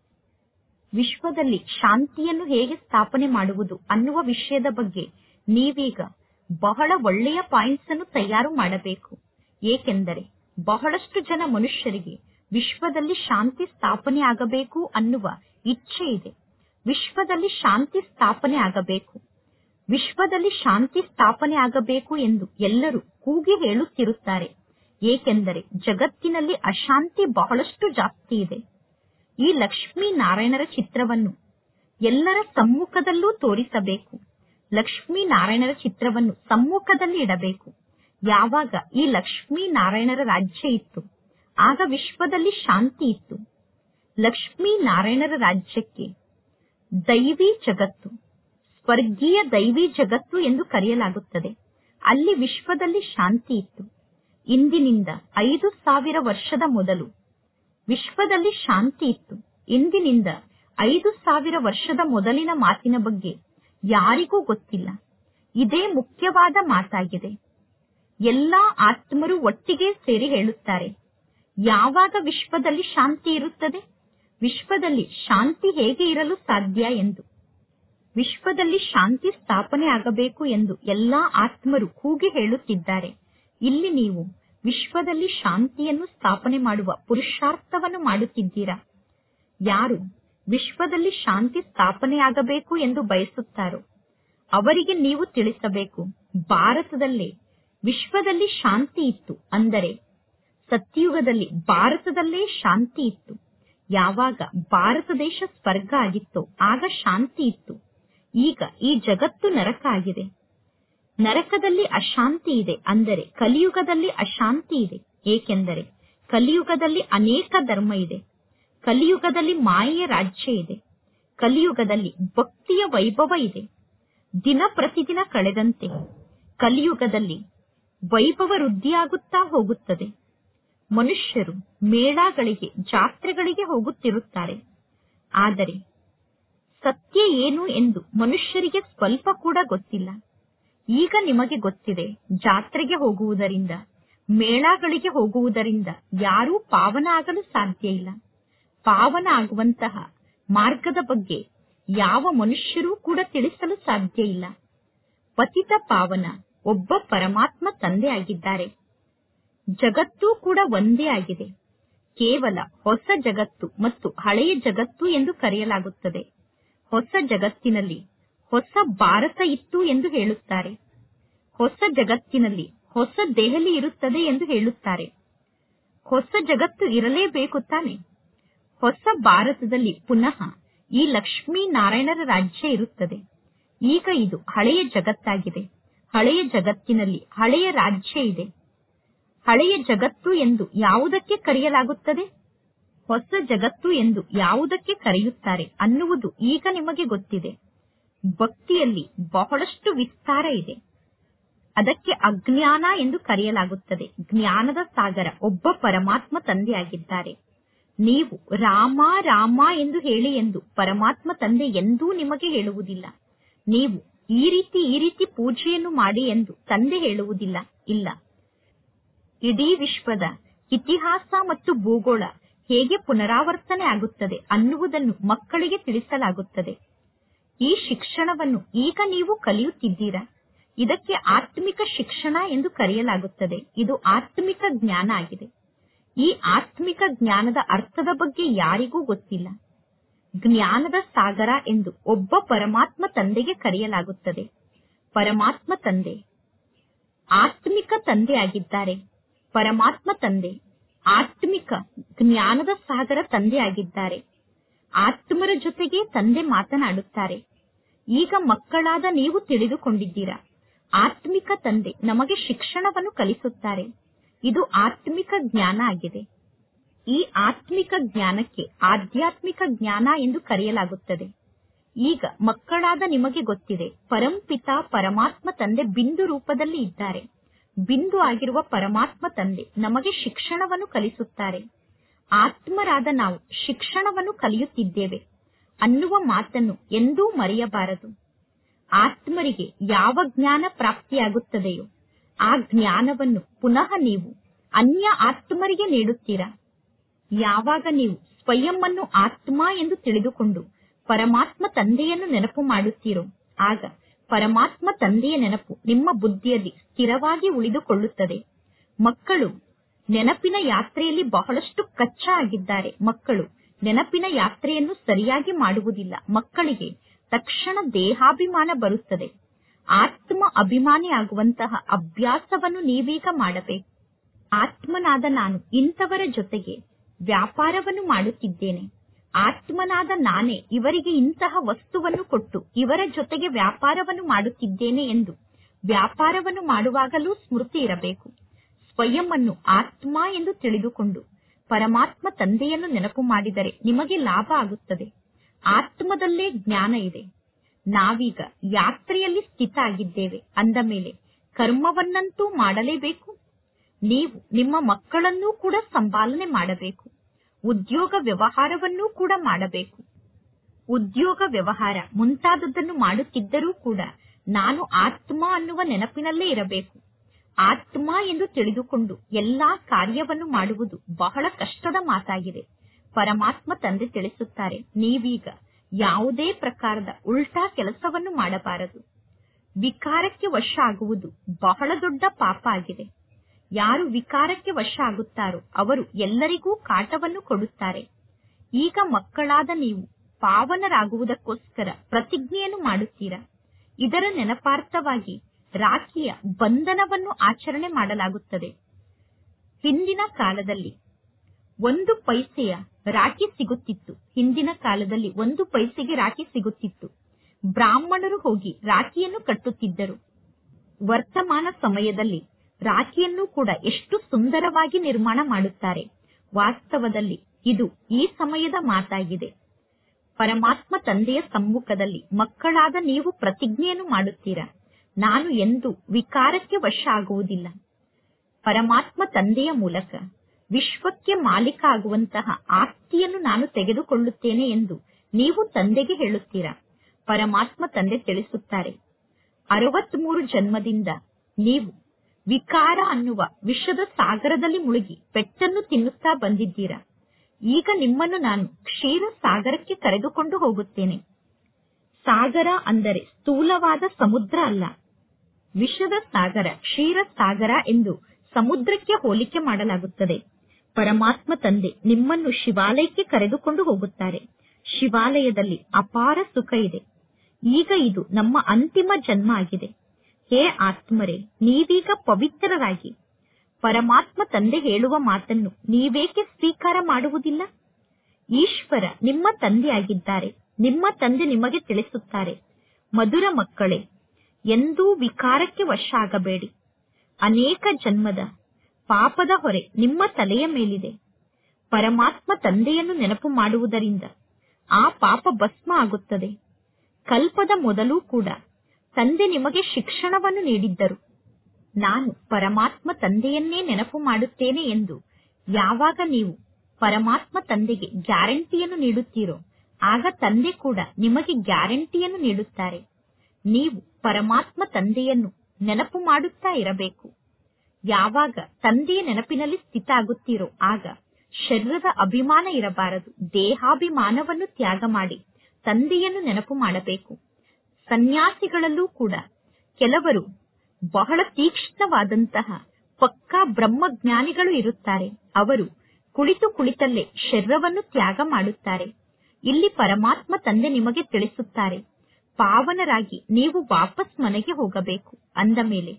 ವಿಶ್ವದಲ್ಲಿ ಶಾಂತಿಯನ್ನು ಹೇಗೆ ಸ್ಥಾಪನೆ ಮಾಡುವುದು ಅನ್ನುವ ವಿಷಯದ ಬಗ್ಗೆ ನೀವೀಗ ಬಹಳ ಒಳ್ಳೆಯ ಪಾಯಿಂಟ್ಸ್ ಅನ್ನು ತಯಾರು ಮಾಡಬೇಕು ಏಕೆಂದರೆ ಬಹಳಷ್ಟು ಜನ ಮನುಷ್ಯರಿಗೆ ವಿಶ್ವದಲ್ಲಿ ಶಾಂತಿ ಸ್ಥಾಪನೆ ಆಗಬೇಕು ಅನ್ನುವ ಇಚ್ಛೆ ಇದೆ ವಿಶ್ವದಲ್ಲಿ ಶಾಂತಿ ಸ್ಥಾಪನೆ ಆಗಬೇಕು ವಿಶ್ವದಲ್ಲಿ ಶಾಂತಿ ಸ್ಥಾಪನೆ ಆಗಬೇಕು ಎಂದು ಎಲ್ಲರೂ ಕೂಗಿ ಹೇಳುತ್ತಿರುತ್ತಾರೆ ಏಕೆಂದರೆ ಜಗತ್ತಿನಲ್ಲಿ ಅಶಾಂತಿ ಬಹಳಷ್ಟು ಜಾಸ್ತಿ ಇದೆ ಈ ಲಕ್ಷ್ಮೀ ನಾರಾಯಣರ ಚಿತ್ರವನ್ನು ಎಲ್ಲರ ಸಮ್ಮುಖದಲ್ಲೂ ತೋರಿಸಬೇಕು ಲಕ್ಷ್ಮೀ ನಾರಾಯಣರ ಚಿತ್ರವನ್ನು ಸಮ್ಮುಖದಲ್ಲಿ ಇಡಬೇಕು ಯಾವಾಗ ಈ ಲಕ್ಷ್ಮೀ ನಾರಾಯಣರ ರಾಜ್ಯ ಇತ್ತು ಆಗ ವಿಶ್ವದಲ್ಲಿ ಶಾಂತಿ ಇತ್ತು ಲಕ್ಷ್ಮೀ ನಾರಾಯಣರ ರಾಜ್ಯಕ್ಕೆ ದೈವಿ ಜಗತ್ತು ಸ್ವರ್ಗೀಯ ದೈವಿ ಜಗತ್ತು ಎಂದು ಕರೆಯಲಾಗುತ್ತದೆ ಅಲ್ಲಿ ವಿಶ್ವದಲ್ಲಿ ಶಾಂತಿ ಇತ್ತು ಇಂದಿನಿಂದ ಐದು ಸಾವಿರ ವರ್ಷದ ಮೊದಲು ವಿಶ್ವದಲ್ಲಿ ಶಾಂತಿ ಇತ್ತು ಇಂದಿನಿಂದ ಐದು ಸಾವಿರ ವರ್ಷದ ಮೊದಲಿನ ಮಾತಿನ ಬಗ್ಗೆ ಯಾರಿಗೂ ಗೊತ್ತಿಲ್ಲ ಇದೇ ಮುಖ್ಯವಾದ ಮಾತಾಗಿದೆ ಎಲ್ಲಾ ಆತ್ಮರು ಒಟ್ಟಿಗೆ ಸೇರಿ ಹೇಳುತ್ತಾರೆ ಯಾವಾಗ ವಿಶ್ವದಲ್ಲಿ ಶಾಂತಿ ಇರುತ್ತದೆ ವಿಶ್ವದಲ್ಲಿ ಶಾಂತಿ ಹೇಗೆ ಇರಲು ಸಾಧ್ಯ ಎಂದು ವಿಶ್ವದಲ್ಲಿ ಶಾಂತಿ ಸ್ಥಾಪನೆ ಆಗಬೇಕು ಎಂದು ಎಲ್ಲಾ ಆತ್ಮರು ಕೂಗಿ ಹೇಳುತ್ತಿದ್ದಾರೆ ಇಲ್ಲಿ ನೀವು ವಿಶ್ವದಲ್ಲಿ ಶಾಂತಿಯನ್ನು ಸ್ಥಾಪನೆ ಮಾಡುವ ಪುರುಷಾರ್ಥವನ್ನು ಮಾಡುತ್ತಿದ್ದೀರಾ ಯಾರು ವಿಶ್ವದಲ್ಲಿ ಶಾಂತಿ ಸ್ಥಾಪನೆಯಾಗಬೇಕು ಎಂದು ಬಯಸುತ್ತಾರೋ ಅವರಿಗೆ ನೀವು ತಿಳಿಸಬೇಕು ಭಾರತದಲ್ಲೇ ವಿಶ್ವದಲ್ಲಿ ಶಾಂತಿ ಇತ್ತು ಅಂದರೆ ಸತ್ಯುಗದಲ್ಲಿ ಭಾರತದಲ್ಲೇ ಶಾಂತಿ ಇತ್ತು ಯಾವಾಗ ಭಾರತ ದೇಶ ಸ್ವರ್ಗ ಆಗಿತ್ತೋ ಆಗ ಶಾಂತಿ ಇತ್ತು ಈಗ ಈ ಜಗತ್ತು ನರಕ ಆಗಿದೆ ನರಕದಲ್ಲಿ ಅಶಾಂತಿ ಇದೆ ಅಂದರೆ ಕಲಿಯುಗದಲ್ಲಿ ಅಶಾಂತಿ ಇದೆ ಏಕೆಂದರೆ ಕಲಿಯುಗದಲ್ಲಿ ಅನೇಕ ಧರ್ಮ ಇದೆ ಕಲಿಯುಗದಲ್ಲಿ ಮಾಯೆಯ ರಾಜ್ಯ ಇದೆ ಕಲಿಯುಗದಲ್ಲಿ ಭಕ್ತಿಯ ವೈಭವ ಇದೆ ದಿನ ಪ್ರತಿದಿನ ಕಳೆದಂತೆ ಕಲಿಯುಗದಲ್ಲಿ ವೈಭವ ವೃದ್ಧಿಯಾಗುತ್ತಾ ಹೋಗುತ್ತದೆ ಮನುಷ್ಯರು ಮೇಳಗಳಿಗೆ ಜಾತ್ರೆಗಳಿಗೆ ಹೋಗುತ್ತಿರುತ್ತಾರೆ ಆದರೆ ಸತ್ಯ ಏನು ಎಂದು ಮನುಷ್ಯರಿಗೆ ಸ್ವಲ್ಪ ಕೂಡ ಗೊತ್ತಿಲ್ಲ ಈಗ ನಿಮಗೆ ಗೊತ್ತಿದೆ ಜಾತ್ರೆಗೆ ಹೋಗುವುದರಿಂದ ಮೇಳಗಳಿಗೆ ಹೋಗುವುದರಿಂದ ಯಾರೂ ಪಾವನ ಆಗಲು ಸಾಧ್ಯ ಇಲ್ಲ ಪಾವನ ಆಗುವಂತಹ ಮಾರ್ಗದ ಬಗ್ಗೆ ಯಾವ ಮನುಷ್ಯರೂ ಕೂಡ ತಿಳಿಸಲು ಸಾಧ್ಯ ಇಲ್ಲ ಪತಿತ ಪಾವನ ಒಬ್ಬ ಪರಮಾತ್ಮ ತಂದೆ ಆಗಿದ್ದಾರೆ ಜಗತ್ತೂ ಕೂಡ ಒಂದೇ ಆಗಿದೆ ಕೇವಲ ಹೊಸ ಜಗತ್ತು ಮತ್ತು ಹಳೆಯ ಜಗತ್ತು ಎಂದು ಕರೆಯಲಾಗುತ್ತದೆ ಹೊಸ ಜಗತ್ತಿನಲ್ಲಿ ಹೊಸ ಭಾರತ ಇತ್ತು ಎಂದು ಹೇಳುತ್ತಾರೆ ಹೊಸ ಜಗತ್ತಿನಲ್ಲಿ ಹೊಸ ದೆಹಲಿ ಇರುತ್ತದೆ ಎಂದು ಹೇಳುತ್ತಾರೆ ಹೊಸ ಜಗತ್ತು ಇರಲೇಬೇಕು ತಾನೆ ಹೊಸ ಭಾರತದಲ್ಲಿ ಪುನಃ ಈ ಲಕ್ಷ್ಮೀ ನಾರಾಯಣರ ರಾಜ್ಯ ಇರುತ್ತದೆ ಈಗ ಇದು ಹಳೆಯ ಜಗತ್ತಾಗಿದೆ ಹಳೆಯ ಜಗತ್ತಿನಲ್ಲಿ ಹಳೆಯ ರಾಜ್ಯ ಇದೆ ಹಳೆಯ ಜಗತ್ತು ಎಂದು ಯಾವುದಕ್ಕೆ ಕರೆಯಲಾಗುತ್ತದೆ ಹೊಸ ಜಗತ್ತು ಎಂದು ಯಾವುದಕ್ಕೆ ಕರೆಯುತ್ತಾರೆ ಅನ್ನುವುದು ಈಗ ನಿಮಗೆ ಗೊತ್ತಿದೆ ಭಕ್ತಿಯಲ್ಲಿ ಬಹಳಷ್ಟು ವಿಸ್ತಾರ ಇದೆ ಅದಕ್ಕೆ ಅಜ್ಞಾನ ಎಂದು ಕರೆಯಲಾಗುತ್ತದೆ ಜ್ಞಾನದ ಸಾಗರ ಒಬ್ಬ ಪರಮಾತ್ಮ ತಂದೆಯಾಗಿದ್ದಾರೆ ನೀವು ರಾಮ ರಾಮ ಎಂದು ಹೇಳಿ ಎಂದು ಪರಮಾತ್ಮ ತಂದೆ ಎಂದೂ ನಿಮಗೆ ಹೇಳುವುದಿಲ್ಲ ನೀವು ಈ ರೀತಿ ಈ ರೀತಿ ಪೂಜೆಯನ್ನು ಮಾಡಿ ಎಂದು ತಂದೆ ಹೇಳುವುದಿಲ್ಲ ಇಲ್ಲ ಇಡೀ ವಿಶ್ವದ ಇತಿಹಾಸ ಮತ್ತು ಭೂಗೋಳ ಹೇಗೆ ಪುನರಾವರ್ತನೆ ಆಗುತ್ತದೆ ಅನ್ನುವುದನ್ನು ಮಕ್ಕಳಿಗೆ ತಿಳಿಸಲಾಗುತ್ತದೆ ಈ ಶಿಕ್ಷಣವನ್ನು ಈಗ ನೀವು ಕಲಿಯುತ್ತಿದ್ದೀರಾ ಇದಕ್ಕೆ ಆತ್ಮಿಕ ಶಿಕ್ಷಣ ಎಂದು ಕರೆಯಲಾಗುತ್ತದೆ ಇದು ಆತ್ಮಿಕ ಜ್ಞಾನ ಆಗಿದೆ ಈ ಆತ್ಮಿಕ ಜ್ಞಾನದ ಅರ್ಥದ ಬಗ್ಗೆ ಯಾರಿಗೂ ಗೊತ್ತಿಲ್ಲ ಜ್ಞಾನದ ಸಾಗರ ಎಂದು ಒಬ್ಬ ಪರಮಾತ್ಮ ತಂದೆಗೆ ಕರೆಯಲಾಗುತ್ತದೆ ಪರಮಾತ್ಮ ತಂದೆ ಆತ್ಮಿಕ ತಂದೆ ಆಗಿದ್ದಾರೆ ಪರಮಾತ್ಮ ತಂದೆ ಆತ್ಮಿಕ ಜ್ಞಾನದ ಸಾಗರ ತಂದೆ ಆಗಿದ್ದಾರೆ ಆತ್ಮರ ಜೊತೆಗೆ ತಂದೆ ಮಾತನಾಡುತ್ತಾರೆ ಈಗ ಮಕ್ಕಳಾದ ನೀವು ತಿಳಿದುಕೊಂಡಿದ್ದೀರಾ ಆತ್ಮಿಕ ತಂದೆ ನಮಗೆ ಶಿಕ್ಷಣವನ್ನು ಕಲಿಸುತ್ತಾರೆ ಇದು ಆತ್ಮಿಕ ಜ್ಞಾನ ಆಗಿದೆ ಈ ಆತ್ಮಿಕ ಜ್ಞಾನಕ್ಕೆ ಆಧ್ಯಾತ್ಮಿಕ ಜ್ಞಾನ ಎಂದು ಕರೆಯಲಾಗುತ್ತದೆ ಈಗ ಮಕ್ಕಳಾದ ನಿಮಗೆ ಗೊತ್ತಿದೆ ಪರಂಪಿತ ಪರಮಾತ್ಮ ತಂದೆ ಬಿಂದು ರೂಪದಲ್ಲಿ ಇದ್ದಾರೆ ಬಿಂದು ಆಗಿರುವ ಪರಮಾತ್ಮ ತಂದೆ ನಮಗೆ ಶಿಕ್ಷಣವನ್ನು ಕಲಿಸುತ್ತಾರೆ ಆತ್ಮರಾದ ನಾವು ಶಿಕ್ಷಣವನ್ನು ಕಲಿಯುತ್ತಿದ್ದೇವೆ ಅನ್ನುವ ಮಾತನ್ನು ಎಂದೂ ಮರೆಯಬಾರದು ಆತ್ಮರಿಗೆ ಯಾವ ಜ್ಞಾನ ಪ್ರಾಪ್ತಿಯಾಗುತ್ತದೆಯೋ ಆ ಜ್ಞಾನವನ್ನು ಪುನಃ ನೀವು ಅನ್ಯ ಆತ್ಮರಿಗೆ ನೀಡುತ್ತೀರಾ ಯಾವಾಗ ನೀವು ಸ್ವಯಂ ಅನ್ನು ಆತ್ಮ ಎಂದು ತಿಳಿದುಕೊಂಡು ಪರಮಾತ್ಮ ತಂದೆಯನ್ನು ನೆನಪು ಮಾಡುತ್ತೀರೋ ಆಗ ಪರಮಾತ್ಮ ತಂದೆಯ ನೆನಪು ನಿಮ್ಮ ಬುದ್ಧಿಯಲ್ಲಿ ಸ್ಥಿರವಾಗಿ ಉಳಿದುಕೊಳ್ಳುತ್ತದೆ ಮಕ್ಕಳು ನೆನಪಿನ ಯಾತ್ರೆಯಲ್ಲಿ ಬಹಳಷ್ಟು ಕಚ್ಚಾ ಆಗಿದ್ದಾರೆ ಮಕ್ಕಳು ನೆನಪಿನ ಯಾತ್ರೆಯನ್ನು ಸರಿಯಾಗಿ ಮಾಡುವುದಿಲ್ಲ ಮಕ್ಕಳಿಗೆ ತಕ್ಷಣ ದೇಹಾಭಿಮಾನ ಬರುತ್ತದೆ ಆತ್ಮ ಅಭಿಮಾನಿ ಆಗುವಂತಹ ಅಭ್ಯಾಸವನ್ನು ನೀವೀಗ ಮಾಡಬೇಕು ಆತ್ಮನಾದ ನಾನು ಇಂಥವರ ಜೊತೆಗೆ ವ್ಯಾಪಾರವನ್ನು ಮಾಡುತ್ತಿದ್ದೇನೆ ಆತ್ಮನಾದ ನಾನೇ ಇವರಿಗೆ ಇಂತಹ ವಸ್ತುವನ್ನು ಕೊಟ್ಟು ಇವರ ಜೊತೆಗೆ ವ್ಯಾಪಾರವನ್ನು ಮಾಡುತ್ತಿದ್ದೇನೆ ಎಂದು ವ್ಯಾಪಾರವನ್ನು ಮಾಡುವಾಗಲೂ ಸ್ಮೃತಿ ಇರಬೇಕು ಸ್ವಯಂ ಅನ್ನು ಆತ್ಮ ಎಂದು ತಿಳಿದುಕೊಂಡು ಪರಮಾತ್ಮ ತಂದೆಯನ್ನು ನೆನಪು ಮಾಡಿದರೆ ನಿಮಗೆ ಲಾಭ ಆಗುತ್ತದೆ ಆತ್ಮದಲ್ಲೇ ಜ್ಞಾನ ಇದೆ ನಾವೀಗ ಯಾತ್ರೆಯಲ್ಲಿ ಸ್ಥಿತ ಆಗಿದ್ದೇವೆ ಅಂದ ಮೇಲೆ ಕರ್ಮವನ್ನಂತೂ ಮಾಡಲೇಬೇಕು ನೀವು ನಿಮ್ಮ ಮಕ್ಕಳನ್ನೂ ಕೂಡ ಸಂಪಾಲನೆ ಮಾಡಬೇಕು ಉದ್ಯೋಗ ವ್ಯವಹಾರವನ್ನೂ ಕೂಡ ಮಾಡಬೇಕು ಉದ್ಯೋಗ ವ್ಯವಹಾರ ಮುಂತಾದದ್ದನ್ನು ಮಾಡುತ್ತಿದ್ದರೂ ಕೂಡ ನಾನು ಆತ್ಮ ಅನ್ನುವ ನೆನಪಿನಲ್ಲೇ ಇರಬೇಕು ಆತ್ಮ ಎಂದು ತಿಳಿದುಕೊಂಡು ಎಲ್ಲಾ ಕಾರ್ಯವನ್ನು ಮಾಡುವುದು ಬಹಳ ಕಷ್ಟದ ಮಾತಾಗಿದೆ ಪರಮಾತ್ಮ ತಂದೆ ತಿಳಿಸುತ್ತಾರೆ ನೀವೀಗ ಯಾವುದೇ ಪ್ರಕಾರದ ಉಲ್ಟಾ ಕೆಲಸವನ್ನು ಮಾಡಬಾರದು ವಿಕಾರಕ್ಕೆ ವಶ ಆಗುವುದು ಬಹಳ ದೊಡ್ಡ ಪಾಪ ಆಗಿದೆ ಯಾರು ವಿಕಾರಕ್ಕೆ ವಶ ಆಗುತ್ತಾರೋ ಅವರು ಎಲ್ಲರಿಗೂ ಕಾಟವನ್ನು ಕೊಡುತ್ತಾರೆ ಈಗ ಮಕ್ಕಳಾದ ನೀವು ಪಾವನರಾಗುವುದಕ್ಕೋಸ್ಕರ ಪ್ರತಿಜ್ಞೆಯನ್ನು ಮಾಡುತ್ತೀರಾ ಇದರ ನೆನಪಾರ್ಥವಾಗಿ ರಾಖಿಯ ಬಂಧನವನ್ನು ಆಚರಣೆ ಮಾಡಲಾಗುತ್ತದೆ ಹಿಂದಿನ ಕಾಲದಲ್ಲಿ ಒಂದು ಪೈಸೆಯ ರಾಖಿ ಸಿಗುತ್ತಿತ್ತು ಹಿಂದಿನ ಕಾಲದಲ್ಲಿ ಒಂದು ಪೈಸೆಗೆ ರಾಖಿ ಸಿಗುತ್ತಿತ್ತು ಬ್ರಾಹ್ಮಣರು ಹೋಗಿ ರಾಖಿಯನ್ನು ಕಟ್ಟುತ್ತಿದ್ದರು ವರ್ತಮಾನ ಸಮಯದಲ್ಲಿ ರಾಖಿಯನ್ನು ಕೂಡ ಎಷ್ಟು ಸುಂದರವಾಗಿ ನಿರ್ಮಾಣ ಮಾಡುತ್ತಾರೆ ವಾಸ್ತವದಲ್ಲಿ ಇದು ಈ ಸಮಯದ ಮಾತಾಗಿದೆ ಪರಮಾತ್ಮ ತಂದೆಯ ಸಮ್ಮುಖದಲ್ಲಿ ಮಕ್ಕಳಾದ ನೀವು ಪ್ರತಿಜ್ಞೆಯನ್ನು ಮಾಡುತ್ತೀರಾ ನಾನು ಎಂದು ವಿಕಾರಕ್ಕೆ ವಶ ಆಗುವುದಿಲ್ಲ ಪರಮಾತ್ಮ ತಂದೆಯ ಮೂಲಕ ವಿಶ್ವಕ್ಕೆ ಮಾಲೀಕ ಆಗುವಂತಹ ಆಸ್ತಿಯನ್ನು ನಾನು ತೆಗೆದುಕೊಳ್ಳುತ್ತೇನೆ ಎಂದು ನೀವು ತಂದೆಗೆ ಹೇಳುತ್ತೀರಾ ಪರಮಾತ್ಮ ತಂದೆ ತಿಳಿಸುತ್ತಾರೆ ಅರವತ್ಮೂರು ಜನ್ಮದಿಂದ ನೀವು ವಿಕಾರ ಅನ್ನುವ ವಿಷದ ಸಾಗರದಲ್ಲಿ ಮುಳುಗಿ ಪೆಟ್ಟನ್ನು ತಿನ್ನುತ್ತಾ ಬಂದಿದ್ದೀರಾ ಈಗ ನಿಮ್ಮನ್ನು ನಾನು ಕ್ಷೀರ ಸಾಗರಕ್ಕೆ ಕರೆದುಕೊಂಡು ಹೋಗುತ್ತೇನೆ ಸಾಗರ ಅಂದರೆ ಸ್ಥೂಲವಾದ ಸಮುದ್ರ ಅಲ್ಲ ವಿಷದ ಸಾಗರ ಕ್ಷೀರ ಸಾಗರ ಎಂದು ಸಮುದ್ರಕ್ಕೆ ಹೋಲಿಕೆ ಮಾಡಲಾಗುತ್ತದೆ ಪರಮಾತ್ಮ ತಂದೆ ನಿಮ್ಮನ್ನು ಶಿವಾಲಯಕ್ಕೆ ಕರೆದುಕೊಂಡು ಹೋಗುತ್ತಾರೆ ಶಿವಾಲಯದಲ್ಲಿ ಅಪಾರ ಸುಖ ಇದೆ ಈಗ ಇದು ನಮ್ಮ ಅಂತಿಮ ಜನ್ಮ ಆಗಿದೆ ಹೇ ಆತ್ಮರೇ ನೀವೀಗ ಪವಿತ್ರರಾಗಿ ಪರಮಾತ್ಮ ತಂದೆ ಹೇಳುವ ಮಾತನ್ನು ನೀವೇಕೆ ಸ್ವೀಕಾರ ಮಾಡುವುದಿಲ್ಲ ಈಶ್ವರ ನಿಮ್ಮ ತಂದೆಯಾಗಿದ್ದಾರೆ ನಿಮ್ಮ ತಂದೆ ನಿಮಗೆ ತಿಳಿಸುತ್ತಾರೆ ಮಧುರ ಮಕ್ಕಳೇ ಎಂದೂ ವಿಕಾರಕ್ಕೆ ವಶ ಆಗಬೇಡಿ ಅನೇಕ ಜನ್ಮದ ಪಾಪದ ಹೊರೆ ನಿಮ್ಮ ತಲೆಯ ಮೇಲಿದೆ ಪರಮಾತ್ಮ ತಂದೆಯನ್ನು ನೆನಪು ಮಾಡುವುದರಿಂದ ಆ ಪಾಪ ಭಸ್ಮ ಆಗುತ್ತದೆ ಕಲ್ಪದ ಮೊದಲು ಕೂಡ ತಂದೆ ನಿಮಗೆ ಶಿಕ್ಷಣವನ್ನು ನೀಡಿದ್ದರು ನಾನು ಪರಮಾತ್ಮ ತಂದೆಯನ್ನೇ ನೆನಪು ಮಾಡುತ್ತೇನೆ ಎಂದು ಯಾವಾಗ ನೀವು ಪರಮಾತ್ಮ ತಂದೆಗೆ ಗ್ಯಾರಂಟಿಯನ್ನು ನೀಡುತ್ತೀರೋ ಆಗ ತಂದೆ ಕೂಡ ನಿಮಗೆ ಗ್ಯಾರಂಟಿಯನ್ನು ನೀಡುತ್ತಾರೆ ನೀವು ಪರಮಾತ್ಮ ತಂದೆಯನ್ನು ನೆನಪು ಮಾಡುತ್ತಾ ಇರಬೇಕು ಯಾವಾಗ ತಂದೆಯ ನೆನಪಿನಲ್ಲಿ ಸ್ಥಿತ ಆಗುತ್ತೀರೋ ಆಗ ಶರೀರದ ಅಭಿಮಾನ ಇರಬಾರದು ದೇಹಾಭಿಮಾನವನ್ನು ತ್ಯಾಗ ಮಾಡಿ ತಂದೆಯನ್ನು ನೆನಪು ಮಾಡಬೇಕು ಸನ್ಯಾಸಿಗಳಲ್ಲೂ ಕೂಡ ಕೆಲವರು ಬಹಳ ತೀಕ್ಷ್ಣವಾದಂತಹ ಪಕ್ಕಾ ಬ್ರಹ್ಮಜ್ಞಾನಿಗಳು ಇರುತ್ತಾರೆ ಅವರು ಕುಳಿತು ಕುಳಿತಲ್ಲೇ ಶರೀರವನ್ನು ತ್ಯಾಗ ಮಾಡುತ್ತಾರೆ ಇಲ್ಲಿ ಪರಮಾತ್ಮ ತಂದೆ ನಿಮಗೆ ತಿಳಿಸುತ್ತಾರೆ ಪಾವನರಾಗಿ ನೀವು ವಾಪಸ್ ಮನೆಗೆ ಹೋಗಬೇಕು ಅಂದ ಮೇಲೆ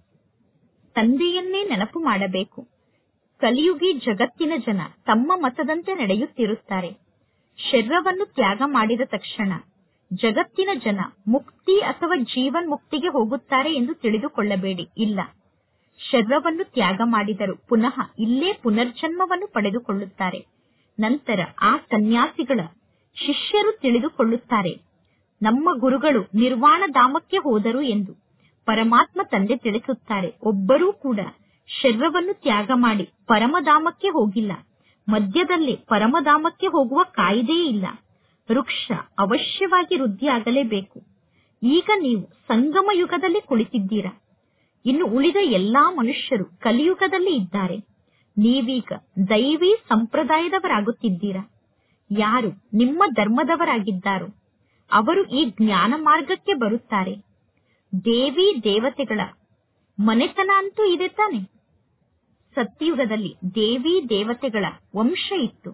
ತಂದೆಯನ್ನೇ ನೆನಪು ಮಾಡಬೇಕು ಕಲಿಯುಗಿ ಜಗತ್ತಿನ ಜನ ತಮ್ಮ ಮತದಂತೆ ನಡೆಯುತ್ತಿರುತ್ತಾರೆ ಶರೀರವನ್ನು ತ್ಯಾಗ ಮಾಡಿದ ತಕ್ಷಣ ಜಗತ್ತಿನ ಜನ ಮುಕ್ತಿ ಅಥವಾ ಜೀವನ್ ಮುಕ್ತಿಗೆ ಹೋಗುತ್ತಾರೆ ಎಂದು ತಿಳಿದುಕೊಳ್ಳಬೇಡಿ ಇಲ್ಲ ಶರೀರವನ್ನು ತ್ಯಾಗ ಮಾಡಿದರು ಪುನಃ ಇಲ್ಲೇ ಪುನರ್ಜನ್ಮವನ್ನು ಪಡೆದುಕೊಳ್ಳುತ್ತಾರೆ ನಂತರ ಆ ಸನ್ಯಾಸಿಗಳ ಶಿಷ್ಯರು ತಿಳಿದುಕೊಳ್ಳುತ್ತಾರೆ ನಮ್ಮ ಗುರುಗಳು ನಿರ್ವಾಣ ಧಾಮಕ್ಕೆ ಹೋದರು ಎಂದು ಪರಮಾತ್ಮ ತಂದೆ ತಿಳಿಸುತ್ತಾರೆ ಒಬ್ಬರೂ ಕೂಡ ಶರೀರವನ್ನು ತ್ಯಾಗ ಮಾಡಿ ಪರಮಧಾಮಕ್ಕೆ ಹೋಗಿಲ್ಲ ಮಧ್ಯದಲ್ಲಿ ಪರಮಧಾಮಕ್ಕೆ ಹೋಗುವ ಕಾಯಿದೆಯೇ ಇಲ್ಲ ವೃಕ್ಷ ಅವಶ್ಯವಾಗಿ ವೃದ್ಧಿಯಾಗಲೇಬೇಕು ಈಗ ನೀವು ಸಂಗಮ ಯುಗದಲ್ಲಿ ಕುಳಿತಿದ್ದೀರಾ ಇನ್ನು ಉಳಿದ ಎಲ್ಲಾ ಮನುಷ್ಯರು ಕಲಿಯುಗದಲ್ಲಿ ಇದ್ದಾರೆ ನೀವೀಗ ದೈವಿ ಸಂಪ್ರದಾಯದವರಾಗುತ್ತಿದ್ದೀರಾ ಯಾರು ನಿಮ್ಮ ಧರ್ಮದವರಾಗಿದ್ದಾರೋ ಅವರು ಈ ಜ್ಞಾನ ಮಾರ್ಗಕ್ಕೆ ಬರುತ್ತಾರೆ ದೇವಿ ದೇವತೆಗಳ ಮನೆತನ ಅಂತೂ ಇದೆ ತಾನೆ ಸತ್ಯಯುಗದಲ್ಲಿ ದೇವಿ ದೇವತೆಗಳ ವಂಶ ಇತ್ತು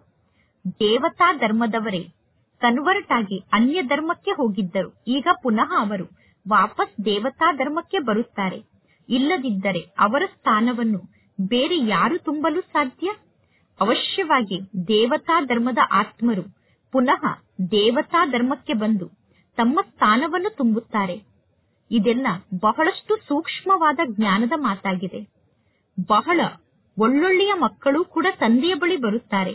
ದೇವತಾ ಧರ್ಮದವರೇ ಕನ್ವರ್ಟ್ ಆಗಿ ಅನ್ಯ ಧರ್ಮಕ್ಕೆ ಹೋಗಿದ್ದರು ಈಗ ಪುನಃ ಅವರು ವಾಪಸ್ ದೇವತಾ ಧರ್ಮಕ್ಕೆ ಬರುತ್ತಾರೆ ಇಲ್ಲದಿದ್ದರೆ ಅವರ ಸ್ಥಾನವನ್ನು ಬೇರೆ ಯಾರು ತುಂಬಲು ಸಾಧ್ಯ ಅವಶ್ಯವಾಗಿ ದೇವತಾ ಧರ್ಮದ ಆತ್ಮರು ಪುನಃ ದೇವತಾ ಧರ್ಮಕ್ಕೆ ಬಂದು ತಮ್ಮ ಸ್ಥಾನವನ್ನು ತುಂಬುತ್ತಾರೆ ಇದೆಲ್ಲ ಬಹಳಷ್ಟು ಸೂಕ್ಷ್ಮವಾದ ಜ್ಞಾನದ ಮಾತಾಗಿದೆ ಬಹಳ ಒಳ್ಳೊಳ್ಳೆಯ ಮಕ್ಕಳು ಕೂಡ ತಂದೆಯ ಬಳಿ ಬರುತ್ತಾರೆ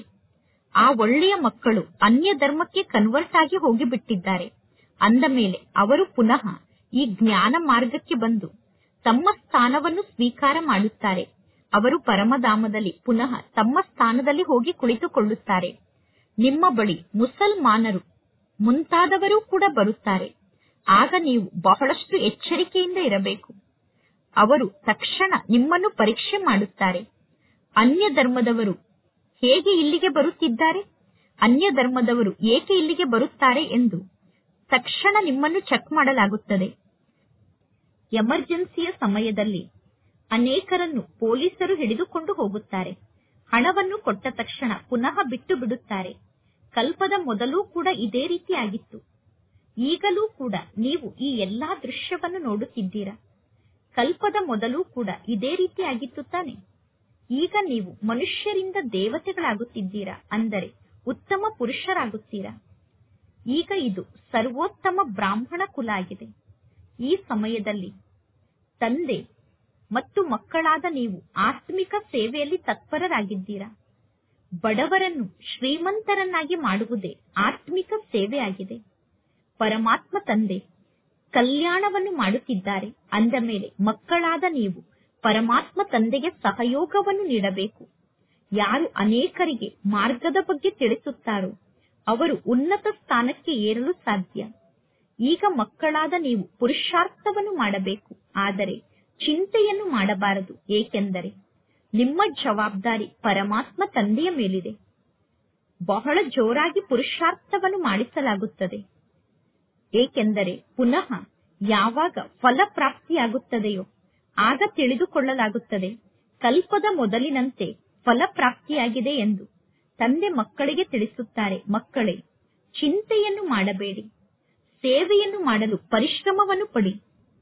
ಆ ಒಳ್ಳೆಯ ಮಕ್ಕಳು ಅನ್ಯ ಧರ್ಮಕ್ಕೆ ಕನ್ವರ್ಟ್ ಆಗಿ ಹೋಗಿಬಿಟ್ಟಿದ್ದಾರೆ ಅಂದ ಮೇಲೆ ಅವರು ಪುನಃ ಈ ಜ್ಞಾನ ಮಾರ್ಗಕ್ಕೆ ಬಂದು ತಮ್ಮ ಸ್ಥಾನವನ್ನು ಸ್ವೀಕಾರ ಮಾಡುತ್ತಾರೆ ಅವರು ಪರಮಧಾಮದಲ್ಲಿ ಪುನಃ ತಮ್ಮ ಸ್ಥಾನದಲ್ಲಿ ಹೋಗಿ ಕುಳಿತುಕೊಳ್ಳುತ್ತಾರೆ ನಿಮ್ಮ ಬಳಿ ಮುಸಲ್ಮಾನರು ಮುಂತಾದವರು ಕೂಡ ಬರುತ್ತಾರೆ ಆಗ ನೀವು ಬಹಳಷ್ಟು ಎಚ್ಚರಿಕೆಯಿಂದ ಇರಬೇಕು ಅವರು ತಕ್ಷಣ ನಿಮ್ಮನ್ನು ಪರೀಕ್ಷೆ ಮಾಡುತ್ತಾರೆ ಅನ್ಯ ಧರ್ಮದವರು ಹೇಗೆ ಇಲ್ಲಿಗೆ ಬರುತ್ತಿದ್ದಾರೆ ಅನ್ಯ ಧರ್ಮದವರು ಏಕೆ ಇಲ್ಲಿಗೆ ಬರುತ್ತಾರೆ ಎಂದು ತಕ್ಷಣ ನಿಮ್ಮನ್ನು ಚೆಕ್ ಮಾಡಲಾಗುತ್ತದೆ ಎಮರ್ಜೆನ್ಸಿಯ ಸಮಯದಲ್ಲಿ ಅನೇಕರನ್ನು ಪೊಲೀಸರು ಹಿಡಿದುಕೊಂಡು ಹೋಗುತ್ತಾರೆ ಹಣವನ್ನು ಕೊಟ್ಟ ತಕ್ಷಣ ಪುನಃ ಬಿಟ್ಟು ಬಿಡುತ್ತಾರೆ ಕಲ್ಪದ ಮೊದಲೂ ಕೂಡ ಇದೇ ರೀತಿ ಆಗಿತ್ತು ಈಗಲೂ ಕೂಡ ನೀವು ಈ ಎಲ್ಲಾ ದೃಶ್ಯವನ್ನು ನೋಡುತ್ತಿದ್ದೀರಾ ಕಲ್ಪದ ಮೊದಲೂ ಕೂಡ ಇದೇ ರೀತಿ ಆಗಿತ್ತು ತಾನೆ ಈಗ ನೀವು ಮನುಷ್ಯರಿಂದ ದೇವತೆಗಳಾಗುತ್ತಿದ್ದೀರಾ ಅಂದರೆ ಉತ್ತಮ ಪುರುಷರಾಗುತ್ತೀರಾ ಈಗ ಇದು ಸರ್ವೋತ್ತಮ ಬ್ರಾಹ್ಮಣ ಕುಲ ಆಗಿದೆ ಈ ಸಮಯದಲ್ಲಿ ತಂದೆ ಮತ್ತು ಮಕ್ಕಳಾದ ನೀವು ಆತ್ಮಿಕ ಸೇವೆಯಲ್ಲಿ ತತ್ಪರರಾಗಿದ್ದೀರಾ ಬಡವರನ್ನು ಶ್ರೀಮಂತರನ್ನಾಗಿ ಮಾಡುವುದೇ ಆತ್ಮಿಕ ಸೇವೆಯಾಗಿದೆ ಪರಮಾತ್ಮ ತಂದೆ ಕಲ್ಯಾಣವನ್ನು ಮಾಡುತ್ತಿದ್ದಾರೆ ಅಂದ ಮೇಲೆ ಮಕ್ಕಳಾದ ನೀವು ಪರಮಾತ್ಮ ತಂದೆಗೆ ಸಹಯೋಗವನ್ನು ನೀಡಬೇಕು ಯಾರು ಅನೇಕರಿಗೆ ಮಾರ್ಗದ ಬಗ್ಗೆ ತಿಳಿಸುತ್ತಾರೋ ಅವರು ಉನ್ನತ ಸ್ಥಾನಕ್ಕೆ ಏರಲು ಸಾಧ್ಯ ಈಗ ಮಕ್ಕಳಾದ ನೀವು ಪುರುಷಾರ್ಥವನ್ನು ಮಾಡಬೇಕು ಆದರೆ ಚಿಂತೆಯನ್ನು ಮಾಡಬಾರದು ಏಕೆಂದರೆ ನಿಮ್ಮ ಜವಾಬ್ದಾರಿ ಪರಮಾತ್ಮ ತಂದೆಯ ಮೇಲಿದೆ ಬಹಳ ಜೋರಾಗಿ ಪುರುಷಾರ್ಥವನ್ನು ಮಾಡಿಸಲಾಗುತ್ತದೆ ಏಕೆಂದರೆ ಪುನಃ ಯಾವಾಗ ಫಲ ಪ್ರಾಪ್ತಿಯಾಗುತ್ತದೆಯೋ ಆಗ ತಿಳಿದುಕೊಳ್ಳಲಾಗುತ್ತದೆ ಕಲ್ಪದ ಮೊದಲಿನಂತೆ ಫಲ ಪ್ರಾಪ್ತಿಯಾಗಿದೆ ಎಂದು ತಂದೆ ಮಕ್ಕಳಿಗೆ ತಿಳಿಸುತ್ತಾರೆ ಮಕ್ಕಳೇ ಚಿಂತೆಯನ್ನು ಮಾಡಬೇಡಿ ಸೇವೆಯನ್ನು ಮಾಡಲು ಪರಿಶ್ರಮವನ್ನು ಪಡಿ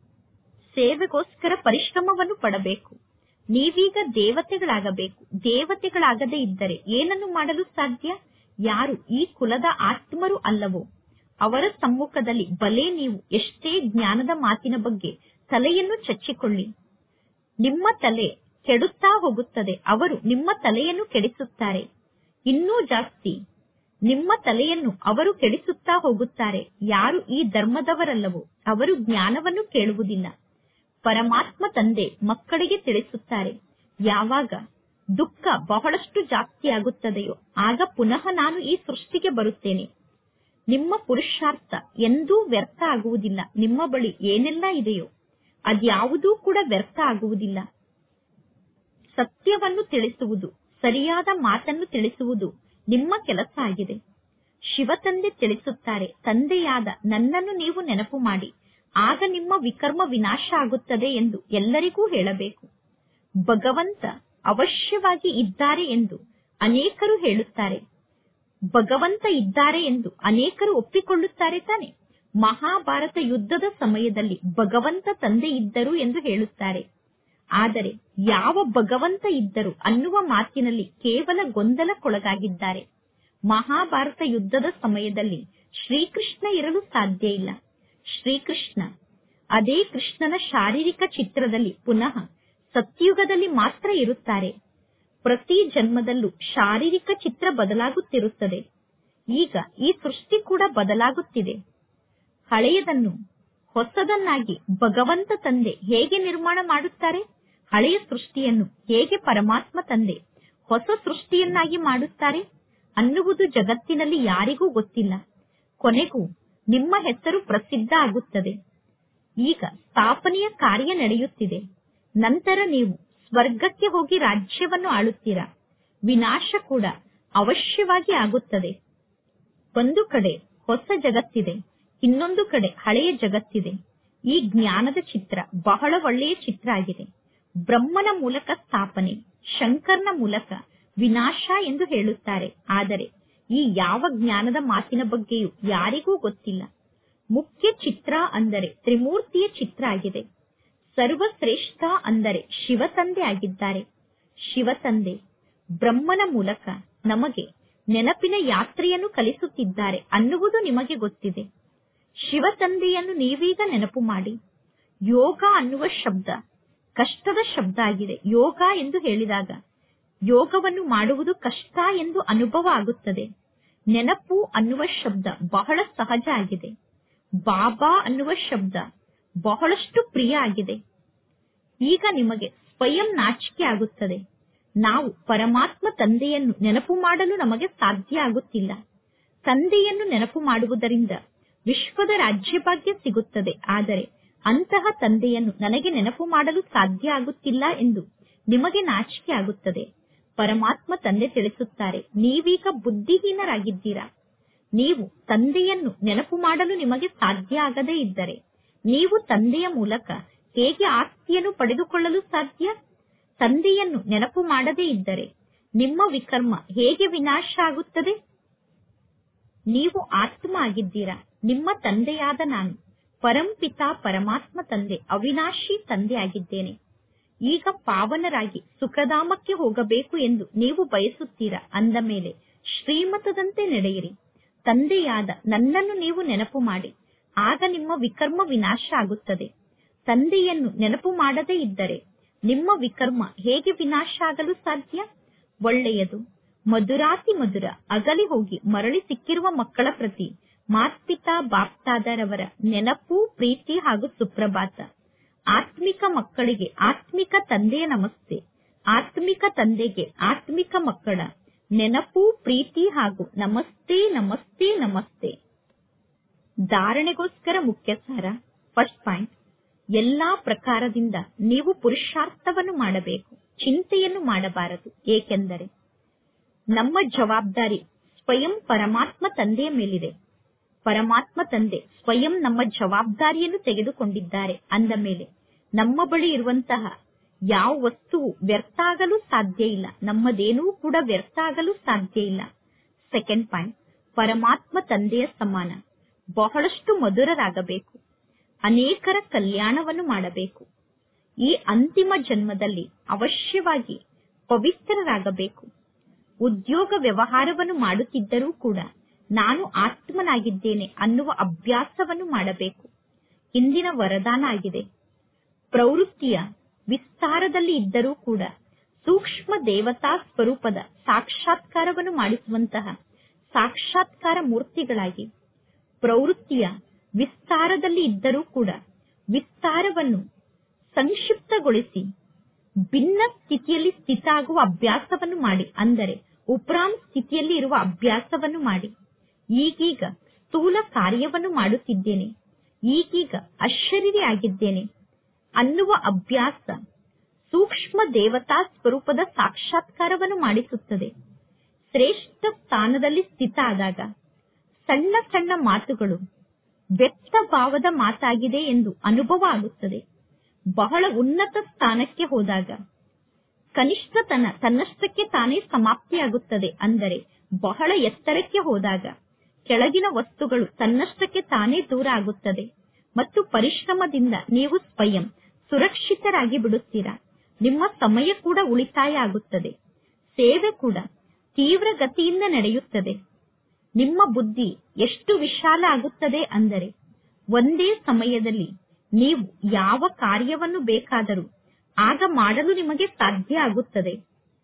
ಸೇವೆಗೋಸ್ಕರ ಪರಿಶ್ರಮವನ್ನು ಪಡಬೇಕು ನೀವೀಗ ದೇವತೆಗಳಾಗಬೇಕು ದೇವತೆಗಳಾಗದೇ ಇದ್ದರೆ ಏನನ್ನು ಮಾಡಲು ಸಾಧ್ಯ ಯಾರು ಈ ಕುಲದ ಆತ್ಮರು ಅಲ್ಲವೋ ಅವರ ಸಮ್ಮುಖದಲ್ಲಿ ಬಲೆ ನೀವು ಎಷ್ಟೇ ಜ್ಞಾನದ ಮಾತಿನ ಬಗ್ಗೆ ತಲೆಯನ್ನು ಚಚ್ಚಿಕೊಳ್ಳಿ ನಿಮ್ಮ ತಲೆ ಕೆಡುತ್ತಾ ಹೋಗುತ್ತದೆ ಅವರು ನಿಮ್ಮ ತಲೆಯನ್ನು ಕೆಡಿಸುತ್ತಾರೆ ಇನ್ನೂ ಜಾಸ್ತಿ ನಿಮ್ಮ ತಲೆಯನ್ನು ಅವರು ಕೆಡಿಸುತ್ತಾ ಹೋಗುತ್ತಾರೆ ಯಾರು ಈ ಧರ್ಮದವರಲ್ಲವೋ ಅವರು ಜ್ಞಾನವನ್ನು ಕೇಳುವುದಿಲ್ಲ ಪರಮಾತ್ಮ ತಂದೆ ಮಕ್ಕಳಿಗೆ ತಿಳಿಸುತ್ತಾರೆ ಯಾವಾಗ ದುಃಖ ಬಹಳಷ್ಟು ಜಾಸ್ತಿ ಆಗುತ್ತದೆಯೋ ಆಗ ಪುನಃ ನಾನು ಈ ಸೃಷ್ಟಿಗೆ ಬರುತ್ತೇನೆ ನಿಮ್ಮ ಪುರುಷಾರ್ಥ ಎಂದೂ ವ್ಯರ್ಥ ಆಗುವುದಿಲ್ಲ ನಿಮ್ಮ ಬಳಿ ಏನೆಲ್ಲ ಇದೆಯೋ ಅದ್ಯಾವುದೂ ಕೂಡ ವ್ಯರ್ಥ ಆಗುವುದಿಲ್ಲ ಸತ್ಯವನ್ನು ತಿಳಿಸುವುದು ಸರಿಯಾದ ಮಾತನ್ನು ತಿಳಿಸುವುದು ನಿಮ್ಮ ಕೆಲಸ ಆಗಿದೆ ಶಿವತಂದೆ ತಿಳಿಸುತ್ತಾರೆ ತಂದೆಯಾದ ನನ್ನನ್ನು ನೀವು ನೆನಪು ಮಾಡಿ ಆಗ ನಿಮ್ಮ ವಿಕರ್ಮ ವಿನಾಶ ಆಗುತ್ತದೆ ಎಂದು ಎಲ್ಲರಿಗೂ ಹೇಳಬೇಕು ಭಗವಂತ ಅವಶ್ಯವಾಗಿ ಇದ್ದಾರೆ ಎಂದು ಅನೇಕರು ಹೇಳುತ್ತಾರೆ ಭಗವಂತ ಇದ್ದಾರೆ ಎಂದು ಅನೇಕರು ಒಪ್ಪಿಕೊಳ್ಳುತ್ತಾರೆ ತಾನೆ ಮಹಾಭಾರತ ಯುದ್ಧದ ಸಮಯದಲ್ಲಿ ಭಗವಂತ ತಂದೆ ಇದ್ದರು ಎಂದು ಹೇಳುತ್ತಾರೆ ಆದರೆ ಯಾವ ಭಗವಂತ ಇದ್ದರು ಅನ್ನುವ ಮಾತಿನಲ್ಲಿ ಕೇವಲ ಗೊಂದಲಕ್ಕೊಳಗಾಗಿದ್ದಾರೆ ಮಹಾಭಾರತ ಯುದ್ಧದ ಸಮಯದಲ್ಲಿ ಶ್ರೀಕೃಷ್ಣ ಇರಲು ಸಾಧ್ಯ ಇಲ್ಲ ಶ್ರೀಕೃಷ್ಣ ಅದೇ ಕೃಷ್ಣನ ಶಾರೀರಿಕ ಚಿತ್ರದಲ್ಲಿ ಪುನಃ ಸತ್ಯುಗದಲ್ಲಿ ಮಾತ್ರ ಇರುತ್ತಾರೆ ಪ್ರತಿ ಜನ್ಮದಲ್ಲೂ ಶಾರೀರಿಕ ಚಿತ್ರ ಬದಲಾಗುತ್ತಿರುತ್ತದೆ ಈಗ ಈ ಸೃಷ್ಟಿ ಕೂಡ ಬದಲಾಗುತ್ತಿದೆ ಹಳೆಯದನ್ನು ಹೊಸದನ್ನಾಗಿ ಭಗವಂತ ತಂದೆ ಹೇಗೆ ನಿರ್ಮಾಣ ಮಾಡುತ್ತಾರೆ ಹಳೆಯ ಸೃಷ್ಟಿಯನ್ನು ಹೇಗೆ ಪರಮಾತ್ಮ ತಂದೆ ಹೊಸ ಸೃಷ್ಟಿಯನ್ನಾಗಿ ಮಾಡುತ್ತಾರೆ ಅನ್ನುವುದು ಜಗತ್ತಿನಲ್ಲಿ ಯಾರಿಗೂ ಗೊತ್ತಿಲ್ಲ ಕೊನೆಗೂ ನಿಮ್ಮ ಹೆಸರು ಪ್ರಸಿದ್ಧ ಆಗುತ್ತದೆ ಈಗ ಸ್ಥಾಪನೆಯ ಕಾರ್ಯ ನಡೆಯುತ್ತಿದೆ ನಂತರ ನೀವು ಸ್ವರ್ಗಕ್ಕೆ ಹೋಗಿ ರಾಜ್ಯವನ್ನು ಆಳುತ್ತೀರಾ ವಿನಾಶ ಕೂಡ ಅವಶ್ಯವಾಗಿ ಆಗುತ್ತದೆ ಒಂದು ಕಡೆ ಹೊಸ ಜಗತ್ತಿದೆ ಇನ್ನೊಂದು ಕಡೆ ಹಳೆಯ ಜಗತ್ತಿದೆ ಈ ಜ್ಞಾನದ ಚಿತ್ರ ಬಹಳ ಒಳ್ಳೆಯ ಚಿತ್ರ ಆಗಿದೆ ಬ್ರಹ್ಮನ ಮೂಲಕ ಸ್ಥಾಪನೆ ಶಂಕರ್ನ ಮೂಲಕ ವಿನಾಶ ಎಂದು ಹೇಳುತ್ತಾರೆ ಆದರೆ ಈ ಯಾವ ಜ್ಞಾನದ ಮಾತಿನ ಬಗ್ಗೆಯೂ ಯಾರಿಗೂ ಗೊತ್ತಿಲ್ಲ ಮುಖ್ಯ ಚಿತ್ರ ಅಂದರೆ ತ್ರಿಮೂರ್ತಿಯ ಚಿತ್ರ ಆಗಿದೆ ಸರ್ವಶ್ರೇಷ್ಠ ಅಂದರೆ ಶಿವತಂದೆ ಆಗಿದ್ದಾರೆ ಶಿವತಂದೆ ಬ್ರಹ್ಮನ ಮೂಲಕ ನಮಗೆ ನೆನಪಿನ ಯಾತ್ರೆಯನ್ನು ಕಲಿಸುತ್ತಿದ್ದಾರೆ ಅನ್ನುವುದು ನಿಮಗೆ ಗೊತ್ತಿದೆ ಶಿವತಂದೆಯನ್ನು ನೀವೀಗ ನೆನಪು ಮಾಡಿ ಯೋಗ ಅನ್ನುವ ಶಬ್ದ ಕಷ್ಟದ ಶಬ್ದ ಆಗಿದೆ ಯೋಗ ಎಂದು ಹೇಳಿದಾಗ ಯೋಗವನ್ನು ಮಾಡುವುದು ಕಷ್ಟ ಎಂದು ಅನುಭವ ಆಗುತ್ತದೆ ನೆನಪು ಅನ್ನುವ ಶಬ್ದ ಬಹಳ ಸಹಜ ಆಗಿದೆ ಬಾಬಾ ಅನ್ನುವ ಶಬ್ದ ಬಹಳಷ್ಟು ಪ್ರಿಯ ಆಗಿದೆ ಈಗ ನಿಮಗೆ ಸ್ವಯಂ ನಾಚಿಕೆ ಆಗುತ್ತದೆ ನಾವು ಪರಮಾತ್ಮ ತಂದೆಯನ್ನು ನೆನಪು ಮಾಡಲು ನಮಗೆ ಸಾಧ್ಯ ಆಗುತ್ತಿಲ್ಲ ತಂದೆಯನ್ನು ನೆನಪು ಮಾಡುವುದರಿಂದ ವಿಶ್ವದ ರಾಜ್ಯಭಾಗ್ಯ ಸಿಗುತ್ತದೆ ಆದರೆ ಅಂತಹ ತಂದೆಯನ್ನು ನನಗೆ ನೆನಪು ಮಾಡಲು ಸಾಧ್ಯ ಆಗುತ್ತಿಲ್ಲ ಎಂದು ನಿಮಗೆ ನಾಚಿಕೆ ಆಗುತ್ತದೆ ಪರಮಾತ್ಮ ತಂದೆ ತಿಳಿಸುತ್ತಾರೆ ನೀವೀಗ ಬುದ್ಧಿಹೀನರಾಗಿದ್ದೀರಾ ನೀವು ತಂದೆಯನ್ನು ನೆನಪು ಮಾಡಲು ನಿಮಗೆ ಸಾಧ್ಯ ಆಗದೇ ಇದ್ದರೆ ನೀವು ತಂದೆಯ ಮೂಲಕ ಹೇಗೆ ಆಸ್ತಿಯನ್ನು ಪಡೆದುಕೊಳ್ಳಲು ಸಾಧ್ಯ ತಂದೆಯನ್ನು ನೆನಪು ಮಾಡದೇ ಇದ್ದರೆ ನಿಮ್ಮ ವಿಕರ್ಮ ಹೇಗೆ ವಿನಾಶ ಆಗುತ್ತದೆ ನೀವು ಆತ್ಮ ಆಗಿದ್ದೀರಾ ನಿಮ್ಮ ತಂದೆಯಾದ ನಾನು ಪರಂಪಿತ ಪರಮಾತ್ಮ ತಂದೆ ಅವಿನಾಶಿ ತಂದೆ ಆಗಿದ್ದೇನೆ ಈಗ ಪಾವನರಾಗಿ ಸುಖಧಾಮಕ್ಕೆ ಹೋಗಬೇಕು ಎಂದು ನೀವು ಬಯಸುತ್ತೀರಾ ಅಂದ ಮೇಲೆ ಶ್ರೀಮತದಂತೆ ನಡೆಯಿರಿ ತಂದೆಯಾದ ನನ್ನನ್ನು ನೀವು ನೆನಪು ಮಾಡಿ ಆಗ ನಿಮ್ಮ ವಿಕರ್ಮ ವಿನಾಶ ಆಗುತ್ತದೆ ತಂದೆಯನ್ನು ನೆನಪು ಮಾಡದೇ ಇದ್ದರೆ ನಿಮ್ಮ ವಿಕರ್ಮ ಹೇಗೆ ವಿನಾಶ ಆಗಲು ಸಾಧ್ಯ ಒಳ್ಳೆಯದು ಮಧುರಾತಿ ಮಧುರ ಅಗಲಿ ಹೋಗಿ ಮರಳಿ ಸಿಕ್ಕಿರುವ ಮಕ್ಕಳ ಪ್ರತಿ ಮಾತ್ಪಿತಾ ಬಾಪ್ತಾದರವರ ನೆನಪು ಪ್ರೀತಿ ಹಾಗೂ ಸುಪ್ರಭಾತ ಆತ್ಮಿಕ ಮಕ್ಕಳಿಗೆ ಆತ್ಮಿಕ ತಂದೆಯ ನಮಸ್ತೆ ಆತ್ಮಿಕ ತಂದೆಗೆ ಆತ್ಮಿಕ ಮಕ್ಕಳ ನೆನಪು ಪ್ರೀತಿ ಹಾಗೂ ನಮಸ್ತೆ ನಮಸ್ತೆ ನಮಸ್ತೆ ಧಾರಣೆಗೋಸ್ಕರ ಮುಖ್ಯ ಸಾರ ಫಸ್ಟ್ ಪಾಯಿಂಟ್ ಎಲ್ಲಾ ಪ್ರಕಾರದಿಂದ ನೀವು ಪುರುಷಾರ್ಥವನ್ನು ಮಾಡಬೇಕು ಚಿಂತೆಯನ್ನು ಮಾಡಬಾರದು ಏಕೆಂದರೆ ನಮ್ಮ ಜವಾಬ್ದಾರಿ ಸ್ವಯಂ ಪರಮಾತ್ಮ ತಂದೆಯ ಮೇಲಿದೆ ಪರಮಾತ್ಮ ತಂದೆ ಸ್ವಯಂ ನಮ್ಮ ಜವಾಬ್ದಾರಿಯನ್ನು ತೆಗೆದುಕೊಂಡಿದ್ದಾರೆ ಅಂದ ಮೇಲೆ ನಮ್ಮ ಬಳಿ ಇರುವಂತಹ ಯಾವ ವಸ್ತುವು ವ್ಯರ್ಥ ಆಗಲು ಸಾಧ್ಯ ಇಲ್ಲ ನಮ್ಮದೇನೂ ಕೂಡ ವ್ಯರ್ಥ ಆಗಲು ಸಾಧ್ಯ ಇಲ್ಲ ಸೆಕೆಂಡ್ ಪಾಯಿಂಟ್ ಪರಮಾತ್ಮ ತಂದೆಯ ಸಮಾನ ಬಹಳಷ್ಟು ಮಧುರರಾಗಬೇಕು ಅನೇಕರ ಕಲ್ಯಾಣವನ್ನು ಮಾಡಬೇಕು ಈ ಅಂತಿಮ ಜನ್ಮದಲ್ಲಿ ಅವಶ್ಯವಾಗಿ ಪವಿತ್ರರಾಗಬೇಕು ಉದ್ಯೋಗ ವ್ಯವಹಾರವನ್ನು ಮಾಡುತ್ತಿದ್ದರೂ ಕೂಡ ನಾನು ಆತ್ಮನಾಗಿದ್ದೇನೆ ಅನ್ನುವ ಅಭ್ಯಾಸವನ್ನು ಮಾಡಬೇಕು ಇಂದಿನ ವರದಾನ ಆಗಿದೆ ಪ್ರವೃತ್ತಿಯ ವಿಸ್ತಾರದಲ್ಲಿ ಇದ್ದರೂ ಕೂಡ ಸೂಕ್ಷ್ಮ ದೇವತಾ ಸ್ವರೂಪದ ಸಾಕ್ಷಾತ್ಕಾರವನ್ನು ಮಾಡಿಸುವಂತಹ ಸಾಕ್ಷಾತ್ಕಾರ ಮೂರ್ತಿಗಳಾಗಿ ಪ್ರವೃತ್ತಿಯ ವಿಸ್ತಾರದಲ್ಲಿ ಇದ್ದರೂ ಕೂಡ ವಿಸ್ತಾರವನ್ನು ಸಂಕ್ಷಿಪ್ತಗೊಳಿಸಿ ಭಿನ್ನ ಸ್ಥಿತಿಯಲ್ಲಿ ಸ್ಥಿತ ಆಗುವ ಅಭ್ಯಾಸವನ್ನು ಮಾಡಿ ಅಂದರೆ ಉಪ್ರಾಮ್ ಸ್ಥಿತಿಯಲ್ಲಿ ಇರುವ ಅಭ್ಯಾಸವನ್ನು ಮಾಡಿ ಈಗೀಗ ಸ್ಥೂಲ ಕಾರ್ಯವನ್ನು ಮಾಡುತ್ತಿದ್ದೇನೆ ಈಗೀಗ ಅಶರೀರಿ ಆಗಿದ್ದೇನೆ ಅನ್ನುವ ಅಭ್ಯಾಸ ಸೂಕ್ಷ್ಮ ದೇವತಾ ಸ್ವರೂಪದ ಸಾಕ್ಷಾತ್ಕಾರವನ್ನು ಮಾಡಿಸುತ್ತದೆ ಶ್ರೇಷ್ಠ ಸ್ಥಾನದಲ್ಲಿ ಸ್ಥಿತ ಆದಾಗ ಸಣ್ಣ ಸಣ್ಣ ಮಾತುಗಳು ವ್ಯಕ್ತ ಭಾವದ ಮಾತಾಗಿದೆ ಎಂದು ಅನುಭವ ಆಗುತ್ತದೆ ಬಹಳ ಉನ್ನತ ಸ್ಥಾನಕ್ಕೆ ಹೋದಾಗ ಕನಿಷ್ಠತನ ತನ್ನಷ್ಟಕ್ಕೆ ತಾನೇ ಸಮಾಪ್ತಿಯಾಗುತ್ತದೆ ಅಂದರೆ ಬಹಳ ಎತ್ತರಕ್ಕೆ ಹೋದಾಗ ಕೆಳಗಿನ ವಸ್ತುಗಳು ತನ್ನಷ್ಟಕ್ಕೆ ತಾನೇ ದೂರ ಆಗುತ್ತದೆ ಮತ್ತು ಪರಿಶ್ರಮದಿಂದ ನೀವು ಸ್ವಯಂ ಸುರಕ್ಷಿತರಾಗಿ ಬಿಡುತ್ತೀರಾ ನಿಮ್ಮ ಸಮಯ ಕೂಡ ಉಳಿತಾಯ ಆಗುತ್ತದೆ ಸೇವೆ ಕೂಡ ತೀವ್ರ ಗತಿಯಿಂದ ನಡೆಯುತ್ತದೆ ನಿಮ್ಮ ಬುದ್ಧಿ ಎಷ್ಟು ವಿಶಾಲ ಆಗುತ್ತದೆ ಅಂದರೆ ಒಂದೇ ಸಮಯದಲ್ಲಿ ನೀವು ಯಾವ ಕಾರ್ಯವನ್ನು ಬೇಕಾದರೂ ಆಗ ಮಾಡಲು ನಿಮಗೆ ಸಾಧ್ಯ ಆಗುತ್ತದೆ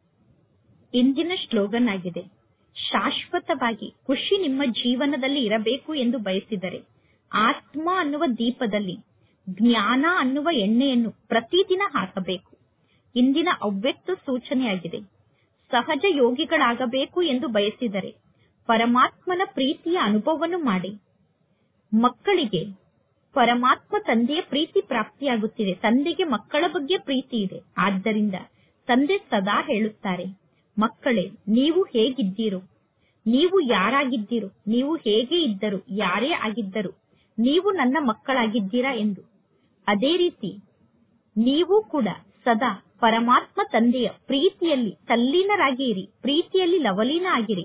ಇಂದಿನ ಶ್ಲೋಗನ್ ಆಗಿದೆ ಶಾಶ್ವತವಾಗಿ ಖುಷಿ ನಿಮ್ಮ ಜೀವನದಲ್ಲಿ ಇರಬೇಕು ಎಂದು ಬಯಸಿದರೆ ಆತ್ಮ ಅನ್ನುವ ದೀಪದಲ್ಲಿ ಜ್ಞಾನ ಅನ್ನುವ ಎಣ್ಣೆಯನ್ನು ಪ್ರತಿದಿನ ಹಾಕಬೇಕು ಇಂದಿನ ಅವ್ಯಕ್ತ ಸೂಚನೆಯಾಗಿದೆ ಸಹಜ ಯೋಗಿಗಳಾಗಬೇಕು ಎಂದು ಬಯಸಿದರೆ ಪರಮಾತ್ಮನ ಪ್ರೀತಿಯ ಅನುಭವವನ್ನು ಮಾಡಿ ಮಕ್ಕಳಿಗೆ ಪರಮಾತ್ಮ ತಂದೆಯ ಪ್ರೀತಿ ಪ್ರಾಪ್ತಿಯಾಗುತ್ತಿದೆ ತಂದೆಗೆ ಮಕ್ಕಳ ಬಗ್ಗೆ ಪ್ರೀತಿ ಇದೆ ಆದ್ದರಿಂದ ತಂದೆ ಸದಾ ಹೇಳುತ್ತಾರೆ ಮಕ್ಕಳೇ ನೀವು ಹೇಗಿದ್ದೀರೋ ನೀವು ಯಾರಾಗಿದ್ದೀರೋ ನೀವು ಹೇಗೆ ಇದ್ದರು ಯಾರೇ ಆಗಿದ್ದರು ನೀವು ನನ್ನ ಮಕ್ಕಳಾಗಿದ್ದೀರಾ ಎಂದು ಅದೇ ರೀತಿ ನೀವು ಕೂಡ ಸದಾ ಪರಮಾತ್ಮ ತಂದೆಯ ಪ್ರೀತಿಯಲ್ಲಿ ತಲ್ಲೀನರಾಗಿ ಇರಿ ಪ್ರೀತಿಯಲ್ಲಿ ಲವಲೀನ ಆಗಿರಿ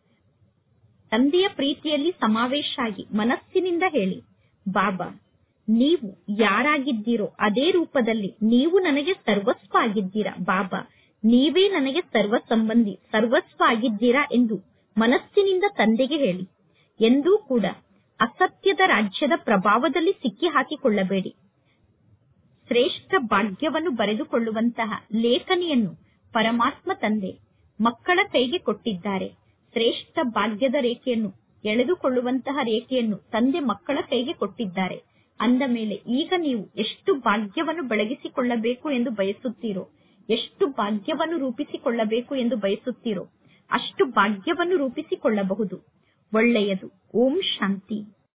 ತಂದೆಯ ಪ್ರೀತಿಯಲ್ಲಿ ಸಮಾವೇಶ ಆಗಿ ಮನಸ್ಸಿನಿಂದ ಹೇಳಿ ಬಾಬಾ ನೀವು ಯಾರಾಗಿದ್ದೀರೋ ಅದೇ ರೂಪದಲ್ಲಿ ನೀವು ನನಗೆ ಸರ್ವಸ್ವ ಆಗಿದ್ದೀರಾ ಬಾಬಾ ನೀವೇ ನನಗೆ ಸರ್ವ ಸಂಬಂಧಿ ಸರ್ವಸ್ವ ಆಗಿದ್ದೀರಾ ಎಂದು ಮನಸ್ಸಿನಿಂದ ತಂದೆಗೆ ಹೇಳಿ ಎಂದೂ ಕೂಡ ಅಸತ್ಯದ ರಾಜ್ಯದ ಪ್ರಭಾವದಲ್ಲಿ ಸಿಕ್ಕಿ ಹಾಕಿಕೊಳ್ಳಬೇಡಿ ಶ್ರೇಷ್ಠ ಭಾಗ್ಯವನ್ನು ಬರೆದುಕೊಳ್ಳುವಂತಹ ಲೇಖನಿಯನ್ನು ಪರಮಾತ್ಮ ತಂದೆ ಮಕ್ಕಳ ಕೈಗೆ ಕೊಟ್ಟಿದ್ದಾರೆ ಶ್ರೇಷ್ಠ ಭಾಗ್ಯದ ರೇಖೆಯನ್ನು ಎಳೆದುಕೊಳ್ಳುವಂತಹ ರೇಖೆಯನ್ನು ತಂದೆ ಮಕ್ಕಳ ಕೈಗೆ ಕೊಟ್ಟಿದ್ದಾರೆ ಅಂದ ಮೇಲೆ ಈಗ ನೀವು ಎಷ್ಟು ಭಾಗ್ಯವನ್ನು ಬೆಳಗಿಸಿಕೊಳ್ಳಬೇಕು ಎಂದು ಬಯಸುತ್ತೀರೋ ಎಷ್ಟು ಭಾಗ್ಯವನ್ನು ರೂಪಿಸಿಕೊಳ್ಳಬೇಕು ಎಂದು ಬಯಸುತ್ತೀರೋ ಅಷ್ಟು ಭಾಗ್ಯವನ್ನು ರೂಪಿಸಿಕೊಳ್ಳಬಹುದು ಒಳ್ಳೆಯದು ಓಂ ಶಾಂತಿ